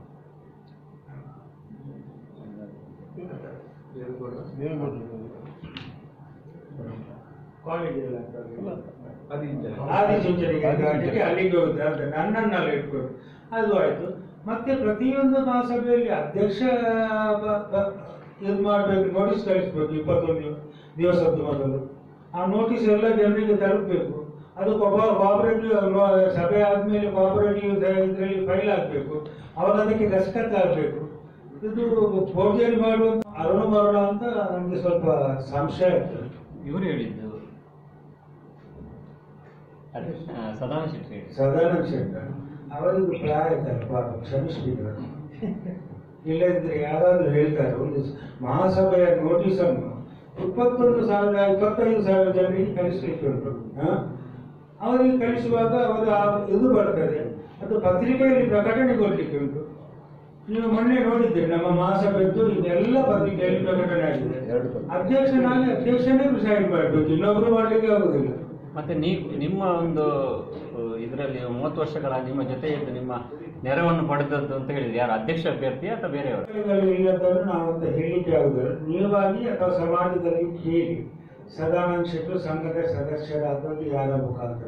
ಕಾಲೇಜ್ ಇಲ್ಲ ಆದಿಚುಂಚನಗಿರಿ ಘಾಟಿಗೆ ಅಲ್ಲಿಗೆ ಹೋಗುತ್ತೆ ಅಂತ ನನ್ನನ್ನೆಲ್ಲ ಇಟ್ಕೊಂಡು ಅದು ಆಯ್ತು ಮತ್ತೆ ಪ್ರತಿಯೊಂದು ಮಹಾಸಭೆಯಲ್ಲಿ ಅಧ್ಯಕ್ಷ ಬ- ಬ- ಇದು ಮಾಡಬೇಕು ನೋಟಿಸ್ ಕಳಿಸ್ಬೇಕು ಇಪ್ಪತ್ತೊಂದು ದಿವಸದ್ದು ಮೊದಲು ಆ ನೋಟಿಸ್ ಎಲ್ಲ ಜನರಿಗೆ ತಲುಪಬೇಕು ಅದು ಕೋಆಪರೇಟಿವ್ ಸಭೆ ಆದ್ಮೇಲೆ ಕೋಆಪರೇಟಿವ್ ಇದರಲ್ಲಿ ಫೈಲ್ ಆಗಬೇಕು ಅವಾಗ ಅದಕ್ಕೆ ದಸ್ಕತ್ ಆಗಬೇಕು ಇದು ಫೋರ್ಜರಿ ಮಾಡುವಂತ ಅರುಣ ಬರೋಣ ಅಂತ ನನಗೆ ಸ್ವಲ್ಪ ಸಂಶಯ ಇರ್ತದೆ ಇವರು ಹೇಳಿದ್ದು ಅದೇ ಆ, ಸದಾನಂದ ಶೆಟ್ಟಿ ಹೇಳಿ ಸದಾನಂದ ಶೆಟ್ಟರ್ ಅವರಿಗೂ ಪ್ರಾಯ ಆಯ್ತಲ್ಲ ಪಾಪ ಕ್ಷಮಿಸ್ಬಿಟ್ಟು ಇಲ್ಲದಿದ್ರೆ ಯಾರಾದ್ರೂ ಹೇಳ್ತಾರೆ ಒಂದು ಮಹಾಸಭೆಯ ನೋಟಿಸ್ ಅನ್ನು ಇಪ್ಪತ್ತೊಂದು ಸಾವಿರ ಇಪ್ಪತ್ತೈದು ಸಾವಿರ ಜನರಿಗೆ ಕಳಿಸ್ಲಿಕ್ಕೆ ಉಂಟು ಹ? ಅವರಿಗೆ ಕಳಿಸುವಾಗ ಅವರ ಆ ಇದು ಬರ್ತದೆ ಅದು ಪತ್ರಿಕೆಯಲ್ಲಿ ಪ್ರಕಟಣೆ ಕೊಡ್ಲಿಕ್ಕೆ ಉಂಟು ನೀವು ಮೊನ್ನೆ ನೋಡಿದ್ದೀರಿ ನಮ್ಮ ಮಹಾಸಭೆದ್ದು ಇದೆಲ್ಲ ಪತ್ರಿಕೆಯಲ್ಲಿ ಪ್ರಕಟಣೆ ಆಗಿದೆ ಅಧ್ಯಕ್ಷನಾಗಿ ಅಧ್ಯಕ್ಷನೇ ಪ್ರಿಸೈಡ್ ಮಾಡಬೇಕು ಇನ್ನೊಬ್ರು ಮಾಡ್ಲಿಕ್ಕೆ ಆಗುದಿಲ್ಲ ಮತ್ತೆ ನೀವು ನಿಮ್ಮ ಒಂದು ಇದರಲ್ಲಿ ಮೂವತ್ತು ವರ್ಷಗಳ ನಿಮ್ಮ ಜೊತೆ ಇದ್ದು ನಿಮ್ಮ ನೆರವನ್ನು ಪಡೆದದ್ದು ಅಂತ ಹೇಳಿದ್ರೆ ಯಾರು ಅಧ್ಯಕ್ಷ ಅಭ್ಯರ್ಥಿ ಅಥವಾ ಬೇರೆಯವರು ವಿಷಯಗಳು ಇಲ್ಲದನ್ನು ನಾವು ಅಂತ ಹೇಳಿಕ್ಕೆ ಆಗುದಿಲ್ಲ ನೀವಾಗಿ ಅಥವಾ ಸಮಾಜದಲ್ಲಿ ಕೇಳಿ ಸದಾನಂದ ಶೆಟ್ಟರು ಸಂಘದ ಸದಸ್ಯರಾದದ್ದು ಯಾರ ಮುಖಾಂತರ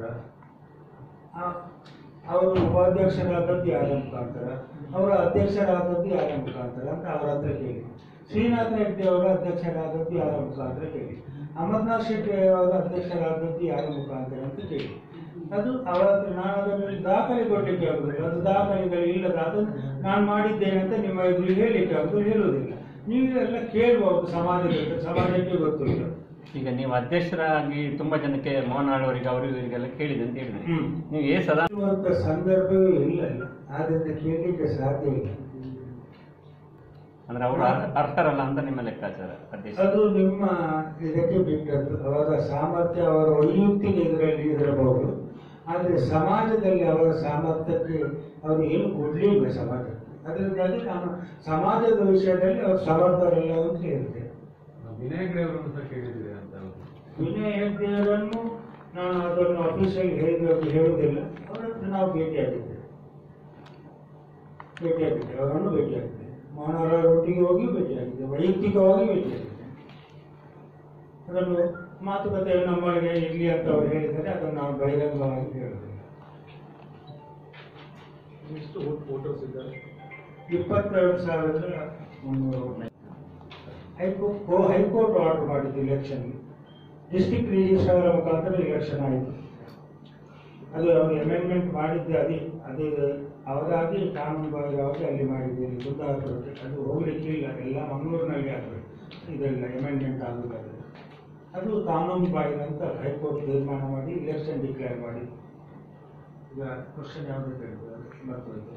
ಆ- ಅವರು ಉಪಾಧ್ಯಕ್ಷರಾದದ್ದು ಯಾರ ಮುಖಾಂತರ ಅವರ ಅಧ್ಯಕ್ಷರಾದದ್ದು ಯಾರ ಮುಖಾಂತರ ಅಂತ ಅವರ ಹತ್ರ ಕೇಳಿ ಶ್ರೀನಾಥ ರೆಡ್ಡಿ ಅವರ ಅಧ್ಯಕ್ಷರಾದದ್ದು ಯಾರ ಮುಖಾಂತರ ಕೇಳಿ ಅಮರ್ನಾಥ್ ಶೆಟ್ಟಿ ಅವರ ಅಧ್ಯಕ್ಷರಾದದ್ದು ಯಾರ ಮುಖಾಂತರ ಅಂತ ಕೇಳಿ ಅದು ಅವರ ಹತ್ರ ನಾನು ಅದನ್ನು ದಾಖಲೆ ಕೊಡ್ಲಿಕ್ಕೆ ಆಗುದಿಲ್ಲ ಅದು ದಾಖಲೆಗಳು ಇಲ್ಲದ ಅದನ್ನು ನಾನು ಮಾಡಿದ್ದೇನೆ ಅಂತ ನಿಮ್ಮ ಎದುರು ಹೇಳಲಿಕ್ಕೆ ಆಗುದು ಹೇಳುವುದಿಲ್ಲ ನೀವು ಎಲ್ಲ ಕೇಳ್ಬಹುದು ಸಮಾಜಕ್ಕೆ ಸಮಾಜಕ್ಕೆ ಗೊತ್ತಿಲ್ಲ ಈಗ ನೀವು ಅಧ್ಯಕ್ಷರಾಗಿ ತುಂಬಾ ಜನಕ್ಕೆ ಮೋಹನ್ ಆಳ್ವರಿಗೆ ಅವರಿಗೂ ಇವರಿಗೆಲ್ಲ ಕೇಳಿದೆ ಅಂತ ಹೇಳಿದ್ರಿ ಹ್ಮ್. ನೀವು ಏ ಸದಾ ಕೇಳುವಂತ ಸಂದರ್ಭವೇ ಇಲ್ಲ ಆದ್ರಿಂದ ಕೇಳಲಿಕ್ಕೆ ಸಾಧ್ಯ ಇಲ್ಲ ಅಂದ್ರೆ ಅವರು ಅರ್- ಅರ್ಹರಲ್ಲ ಅಂತ ನಿಮ್ಮ ಲೆಕ್ಕಾಚಾರ ಅಧ್ಯಕ್ಷ ಅದು ನಿಮ್ಮ ಇದಕ್ಕೆ ಬಿಟ್ಟದ್ದು ಅವರ ಸಾಮರ್ಥ್ಯ ಅವರ ವೈಯಕ್ತಿಕ ಇದರಲ್ಲಿ ಇರಬಹುದು ಆದರೆ ಸಮಾಜದಲ್ಲಿ ಅವರ ಸಾಮರ್ಥ್ಯಕ್ಕೆ ಅವರು ಏನು ಕೊಡ್ಲಿಲ್ಲ ಸಮಾಜಕ್ಕೆ ಅದರಿಂದಾಗಿ ನಾನು ಸಮಾಜದ ವಿಷಯದಲ್ಲಿ ಅವರು ಸಮರ್ಥರಲ್ಲ ಅಂತ ಹೇಳಿದೆ ವಿನಾಯಕ್ ಅವರನ್ನು ಸಹ ಕೇಳಿದ್ದೀರಿ ಅಂತ ವಿನಯ ಹೆಗ್ಡೆಯವರನ್ನು ನಾನು ಅದನ್ನು ಅಫಿಷಿಯಲ್ ಹೇಳಿದ ಹೇಳುವುದಿಲ್ಲ ಅವರನ್ನು ನಾವು ಭೇಟಿಯಾಗಿದ್ದೇವೆ ಭೇಟಿಯಾಗಿದ್ದೇವೆ ಅವರನ್ನು ಭೇಟಿಯಾಗಿದ್ದೇವೆ ಮೋಹನವರ ಒಟ್ಟಿಗೆ ಹೋಗಿ ಭೇಟಿಯಾಗಿದ್ದೇವೆ ವೈಯಕ್ತಿಕವಾಗಿ ಭೇಟಿಯಾಗಿದ್ದೇವೆ ಅದನ್ನು ಮಾತುಕತೆ ನಮ್ಮೊಳಗೆ ಇರಲಿ ಅಂತ ಅವರು ಹೇಳಿದರೆ ಅದನ್ನು ನಾವು ಬಹಿರಂಗವಾಗಿ ಹೇಳುವುದಿಲ್ಲ ಎಷ್ಟು ವೋಟರ್ಸ್ ಇದ್ದಾರೆ ಇಪ್ಪತ್ತೆರಡು ಸಾವಿರದ ಮುನ್ನೂರು ಹೈಕೋರ್ಟ್ ಕೋ- ಹೈಕೋರ್ಟ್ ಆರ್ಡರ್ ಮಾಡಿದ್ದು ಇಲೆಕ್ಷನ್ ಡಿಸ್ಟ್ರಿಕ್ಟ್ ರಿಜಿಸ್ಟ್ರಾರ್ ಮುಖಾಂತರ ಇಲೆಕ್ಷನ್ ಆಯಿತು ಅದು ಅವರು ಅಮೆಂಡ್ಮೆಂಟ್ ಮಾಡಿದ್ದೆ ಅದೇ ಅದೇ ಅವರಾಗಿ ಕಾನೂನುಬಾಹಿರವಾಗಿ ಅಲ್ಲಿ ಮಾಡಿದ್ದೇನೆ ಕುಂದಾಪುರಕ್ಕೆ ಅದು ಹೋಗ್ಲಿಕ್ಕೆ ಇಲ್ಲ ಎಲ್ಲ ಮಂಗಳೂರಿನಲ್ಲಿ ಆಗಬೇಕು ಇದೆಲ್ಲ ಅಮೆಂಡ್ಮೆಂಟ್ ಆಗುತ್ತದೆ ಅದು ಕಾನೂನು ಬಾಹಿರ ಅಂತ ಹೈಕೋರ್ಟ್ ತೀರ್ಮಾನ ಮಾಡಿ ಇಲೆಕ್ಷನ್ ಡಿಕ್ಲೇರ್ ಮಾಡಿ ಈಗ ಕ್ವಶನ್ ಯಾವುದು ಕೇಳಿದ್ರು ಅದು ಮರ್ತೋಯ್ತು.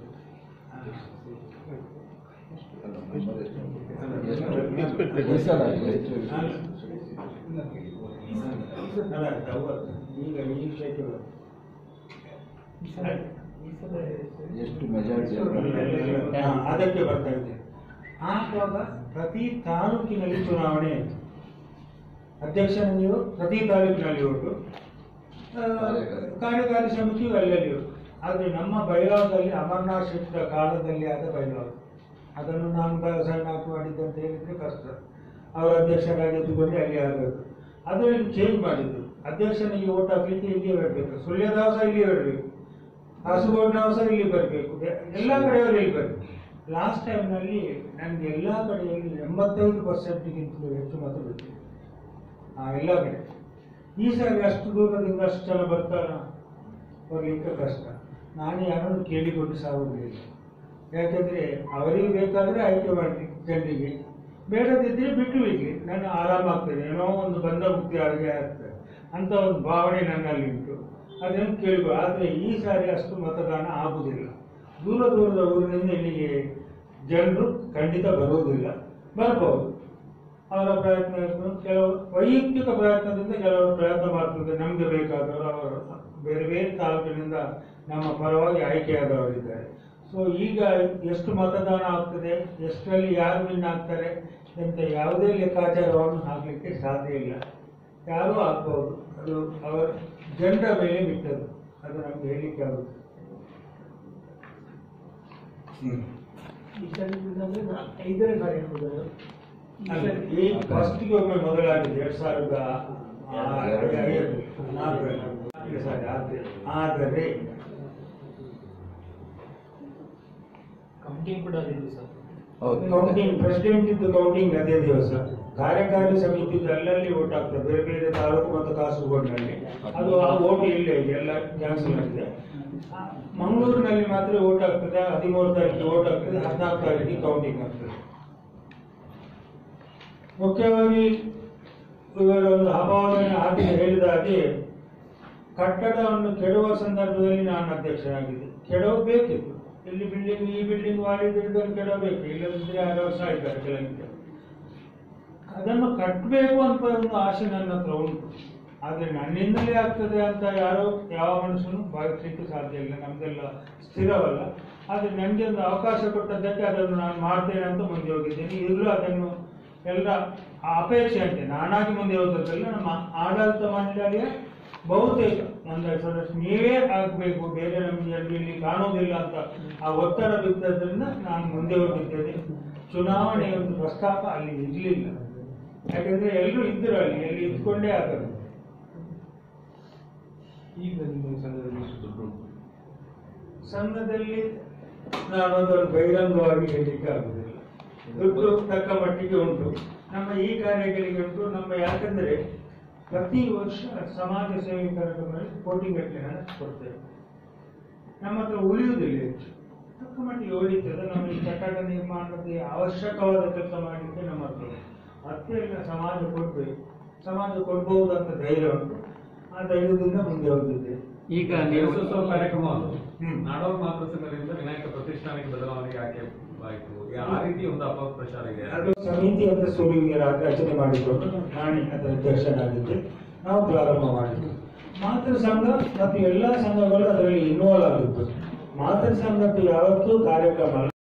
ಅಲ್ಲ, ತವತ್ತು. ಈಗ ಈ ವಿಷಯಕ್ಕೆ ಬರೋದು. ಎಷ್ಟು ಮೆಜಾರಿಟಿ ಹಾ, ಅದಕ್ಕೆ ಬರ್ತಾ ಇದೆ ಆವಾಗ ಪ್ರತಿ ತಾಲೂಕಿನಲ್ಲಿ ಚುನಾವಣೆ ಆಯ್ತು ಅಧ್ಯಕ್ಷನ ನೀವು ಪ್ರತಿ ತಾಲೂಕಿನಲ್ಲಿ ಉಂಟು ಆ, ಕಾರ್ಯಕಾರಿ ಸಮಿತಿಯು ಅಲ್ಲಲ್ಲಿ ಉಂಟು ಆದರೆ ನಮ್ಮ ಬೈಲಾದಲ್ಲಿ ಅಮರನಾಥ್ ಶೆಟ್ಟರ ಕಾಲದಲ್ಲಿ ಆದ ಬೈಲಾವ್ ಅದನ್ನು ನಾನು ಬ- ಸೈನ್ ಹಾಕಿ ಮಾಡಿದ್ದೆ ಅಂತ ಹೇಳಿದ್ರೆ ಕಷ್ಟ ಅವರ ಅಧ್ಯಕ್ಷರಾಗಿ ಎದ್ದುಕೊಂಡು ಅಲ್ಲಿ ಆಗಬೇಕು ಅದನ್ನು ಚೇಂಜ್ ಮಾಡಿದ್ರು ಅಧ್ಯಕ್ಷನಿಗೆ ಓಟ್ ಹಾಕ್ಲಿಕ್ಕೆ ಇಲ್ಲಿಯೇ ಬರಬೇಕು ಸುಳ್ಯದಾವಸ ಇಲ್ಲಿಯೇ ಬರಬೇಕು ಕಾಸರಗೋಡಿನವ ಸಹ ಇಲ್ಲಿ ಬರಬೇಕು ಎಲ್ಲ ಕಡೆಯವರು ಇಲ್ಲಿ ಬರಬೇಕು ಲಾಸ್ಟ್ ಟೈಮ್ನಲ್ಲಿ ನನಗೆ ಎಲ್ಲ ಕಡೆಯಲ್ಲಿ ಎಂಬತ್ತೈದು ಪರ್ಸೆಂಟ್ಗಿಂತಲೂ ಹೆಚ್ಚು ಮತ ಬಂದಿದೆ ಆ ಎಲ್ಲ ಕಡೆ ಈ ಸಾರಿ ಅಷ್ಟು ದೂರದಿಂದ ಅಷ್ಟು ಜನ ಬರ್ತಾರ ಬರ್ಲಿಕ್ಕೆ ಕಷ್ಟ ನಾನು ಯಾರನ್ನು ಕೇಳಿಕೊಂಡು ಸಾಗುವುದಿಲ್ಲ ಯಾಕಂದ್ರೆ ಅವರಿಗೆ ಬೇಕಾದ್ರೆ ಆಯ್ಕೆ ಮಾಡಲಿ ಜನರಿಗೆ ಬೇಡದಿದ್ರೆ ಬಿಟ್ಟು ಬಿಡ್ಲಿ ನಾನು ಆರಾಮಾಗ್ತೇನೆ ಏನೋ ಒಂದು ಬಂಧ ಮುಕ್ತಿ ಆಗಿ ಆಗ್ತದೆ ಅಂತ ಒಂದು ಭಾವನೆ ನನ್ನಲ್ಲಿ ಉಂಟು ಅದನ್ನು ಕೇಳಿಕೊ ಆದರೆ ಈ ಸಾರಿ ಅಷ್ಟು ಮತದಾನ ಆಗುವುದಿಲ್ಲ ದೂರ ದೂರದ ಊರಿನಿಂದ ಇಲ್ಲಿಗೆ ಜನರು ಖಂಡಿತ ಬರುವುದಿಲ್ಲ ಬರ್ಬೋದು ಅವರ ಪ್ರಯತ್ನ ಇರ್ತದೆ. ಕೆಲವು ವೈಯಕ್ತಿಕ ಪ್ರಯತ್ನದಿಂದ ಕೆಲವರು ಪ್ರಯತ್ನ ಮಾಡ್ತಿದ್ದಾರೆ ನಮಗೆ ಬೇಕಾದವರು ಅವರು ಬೇರೆ ಬೇರೆ ತಾಲೂಕಿನಿಂದ ನಮ್ಮ ಪರವಾಗಿ ಆಯ್ಕೆಯಾದವರಿದ್ದಾರೆ ಸೊ ಈಗ ಎಷ್ಟು ಮತದಾನ ಆಗ್ತದೆ ಎಷ್ಟರಲ್ಲಿ ಯಾರು ವಿನ್ ಆಗ್ತಾರೆ ಅಂತ ಯಾವುದೇ ಲೆಕ್ಕಾಚಾರವನ್ನು ಹಾಕಲಿಕ್ಕೆ ಸಾಧ್ಯ ಇಲ್ಲ ಯಾರೂ ಆಗ್ಬೋದು ಅದು ಅವರ ಜನರ ಮೇಲೆ ಬಿಟ್ಟದ್ದು ಅದು ನಮ್ಗೆ ಹೇಳಲಿಕ್ಕೆ ಆಗುತ್ತೆ ಹ್ಮ್. ಐದನೇ ಬಾರಿ ಆಗ್ಬೋದು. ಈ ಅಲ್ಲ, ಸರಿ- ಈ ಫಸ್ಟ್ಗೆ ಒಮ್ಮೆ ಮೊದಲಾಗಿದೆ ಎರಡ್ ಸಾವಿರದ ಆ, ಐದು, ನಾಲ್ಕರಲ್ಲಿ. ಇಲ್ಲ ಸರ್, ಆದ್ರೆ ಆದರೆ ಕೌಂಟಿಂಗ್ ಕೂಡ ಅದಿದೆ ಸರ್ ಕೌಂಟಿಂಗ್ ಪ್ರೆಸಿಡೆಂಟ್ ಇದ್ದು ಕೌಂಟಿಂಗ್ ಅದೇ ದಿವಸ ಕಾರ್ಯಕಾರಿ ಸಮಿತಿ ಅಲ್ಲಲ್ಲಿ ಓಟ್ ಆಗ್ತದೆ ಬೇರೆ ಬೇರೆ ತಾಲೂಕು ಮತ್ತು ಕಾಸರಗೋಡಿನಲ್ಲಿ ಅದು ಆ ಓಟ್ ಇಲ್ಲೇ ಇದೆ ಎಲ್ಲ ಕ್ಯಾನ್ಸಲ್ ಆಗಿದೆ ಆ, ಮಂಗಳೂರಿನಲ್ಲಿ ಮಾತ್ರ ಓಟ್ ಆಗ್ತದೆ ಹದಿಮೂರು ತಾರೀಕಿಗೆ ಓಟ್ ಆಗ್ತದೆ ಹದಿನಾಲ್ಕು ತಾರೀಕಿಗೆ ಕೌಂಟಿಂಗ್ ಆಗ್ತದೆ ಮುಖ್ಯವಾಗಿ ಇವರೊಂದು ಹವಾಮಾನ ಹಾಕಿ ಹೇಳಿದ ಹಾಗೆ ಕಟ್ಟಡವನ್ನು ಕೆಡುವ ಸಂದರ್ಭದಲ್ಲಿ ನಾನು ಅಧ್ಯಕ್ಷನಾಗಿದ್ದೆ ಕೆಡವಬೇಕಿತ್ತು ಇಲ್ಲಿ ಬಿಲ್ಡಿಂಗ್ ಈ ಬಿಲ್ಡಿಂಗ್ ಮಾಡಿದ್ರೆ ಇದನ್ನು ಕೆಡವಬೇಕು ಇಲ್ಲದಿದ್ರೆ ಆರು ವರ್ಷ ಆಯ್ತಾರೆ ಕೆಲವರಿಗೆ ಅದನ್ನು ಕಟ್ಟಬೇಕು ಅಂತ ಒಂದು ಆಸೆ ನನ್ನ ಹತ್ರ ಉಂಟು ಆದರೆ ನನ್ನಿಂದಲೇ ಆಗ್ತದೆ ಅಂತ ಯಾರೋ ಯಾವ ಮನುಷ್ಯನು ಭಾವಿಸಲಿಕ್ಕೆ ಸಾಧ್ಯ ಇಲ್ಲ ನಮ್ದೆಲ್ಲ ಸ್ಥಿರವಲ್ಲ ಆದರೆ ನನಗೆ ಒಂದು ಅವಕಾಶ ಕೊಟ್ಟದ್ದಕ್ಕೆ ಅದನ್ನು ನಾನು ಮಾಡ್ತೇನೆ ಅಂತ ಮುಂದೆ ಹೋಗಿದ್ದೇನೆ ಈಗಲೂ ಅದನ್ನು ಎಲ್ಲ ಆ ಅಪೇಕ್ಷೆ ಅಂತೆ ನಾನಾಗಿ ಮುಂದೆ ಹೋದದ್ದಲ್ಲ ನಮ್ಮ ಆಡಳಿತ ಮಂಡಳಿಯ ಬಹುತೇಕ ಒಂದು ಸದಸ್ಯ ನೀವೇ ಆಗಬೇಕು ಬೇರೆ ನಮಗೆ ಇಲ್ಲಿ ಕಾಣುವುದಿಲ್ಲ ಅಂತ ಆ ಒತ್ತಡ ಬಿದ್ದದ್ರಿಂದ ನಾನು ಮುಂದೆ ಹೋಗಿದ್ದೇನೆ ಚುನಾವಣೆಯ ಒಂದು ಪ್ರಸ್ತಾಪ ಅಲ್ಲಿ ಇರಲಿಲ್ಲ ಯಾಕಂದ್ರೆ ಎಲ್ಲರೂ ಇದ್ದರು ಅಲ್ಲಿ ಎಲ್ಲಿ ಇದ್ಕೊಂಡೇ ಆಗದು ಈಗ ನಿಮ್ಮ ಸಂಘದಲ್ಲಿ ಎಷ್ಟು ದುಡ್ಡು ಉಂಟು ಸಂಘದಲ್ಲಿ ನಾನು ಅದನ್ನು ಬಹಿರಂಗವಾಗಿ ಹೇಳಲಿಕ್ಕೆ ಆಗುದಿಲ್ಲ ದುಡ್ಡು ತಕ್ಕ ಮಟ್ಟಿಗೆ ಉಂಟು ನಮ್ಮ ಈ ಕಾರ್ಯಗಳಿಗೆ ಉಂಟು ನಮ್ಮ ಯಾಕಂದ್ರೆ ಪ್ರತಿ ವರ್ಷ ಸಮಾಜ ಸೇವಕರಲ್ಲಿ ಕೋಟಿಗಟ್ಟಲೆ ಹಣ ಕೊಡ್ತೇವೆ ನಮ್ಮ ಹತ್ರ ಉಳಿಯುವುದಿಲ್ಲ ಹೆಚ್ಚು ತಕ್ಕ ಮಟ್ಟಿಗೆ ಉಳಿತದೆ ನಮ್ಮ ಈ ಕಟ್ಟಡ ನಿರ್ಮಾಣಕ್ಕೆ ಅವಶ್ಯಕವಾದ ಕೆಲಸ ಮಾಡಲಿಕ್ಕೆ ನಮ್ಮ ಹತ್ರ ಉಂಟು. ಮತ್ತೆ ಎಲ್ಲ ಸಮಾಜ ಕೊಡ್ಬೇಕು ಸಮಾಜ ಕೊಡ್ಬಹುದು ಅಂತ ಧೈರ್ಯ ಉಂಟು ಆ ಧೈರ್ಯದಿಂದ ಮುಂದೆ ಹೋಗಿದ್ದೇವೆ ಈಗ ನೀವು ಗಣೇಶೋತ್ಸವ ಕಾರ್ಯಕ್ರಮ ಹ್ಮ್. ನಾಡೋರ್ ಮಾತೃ ಸಂಘದಿಂದ ವಿನಾಯಕ ಪ್ರತಿಷ್ಠಾನಕ್ಕೆ ಬದಲಾವಣೆಗೆ ಯಾಕೆ ಆಯ್ತು ಆ ರೀತಿ ಒಂದು ಅಪಪ್ರಚಾರ ಇದೆ ಅದು ಸಮಿತಿ ಅಂತ ಸುರುವಿಗೆ ರಚನೆ ಮಾಡಿಕೊಂಡು ನಾನೇ ಅದರ ಅಧ್ಯಕ್ಷನಾಗಿದ್ದೆ ನಾವು ಪ್ರಾರಂಭ ಮಾಡಿದ್ವಿ ಮಾತೃ ಸಂಘ ಮತ್ತು ಎಲ್ಲ ಸಂಘಗಳು ಅದರಲ್ಲಿ ಇನ್ವಾಲ್ವ್ ಆಗಿತ್ತು ಮಾತೃ ಸಂಘದ್ದು ಯಾವತ್ತೂ ಕಾರ್ಯಕ್ರಮ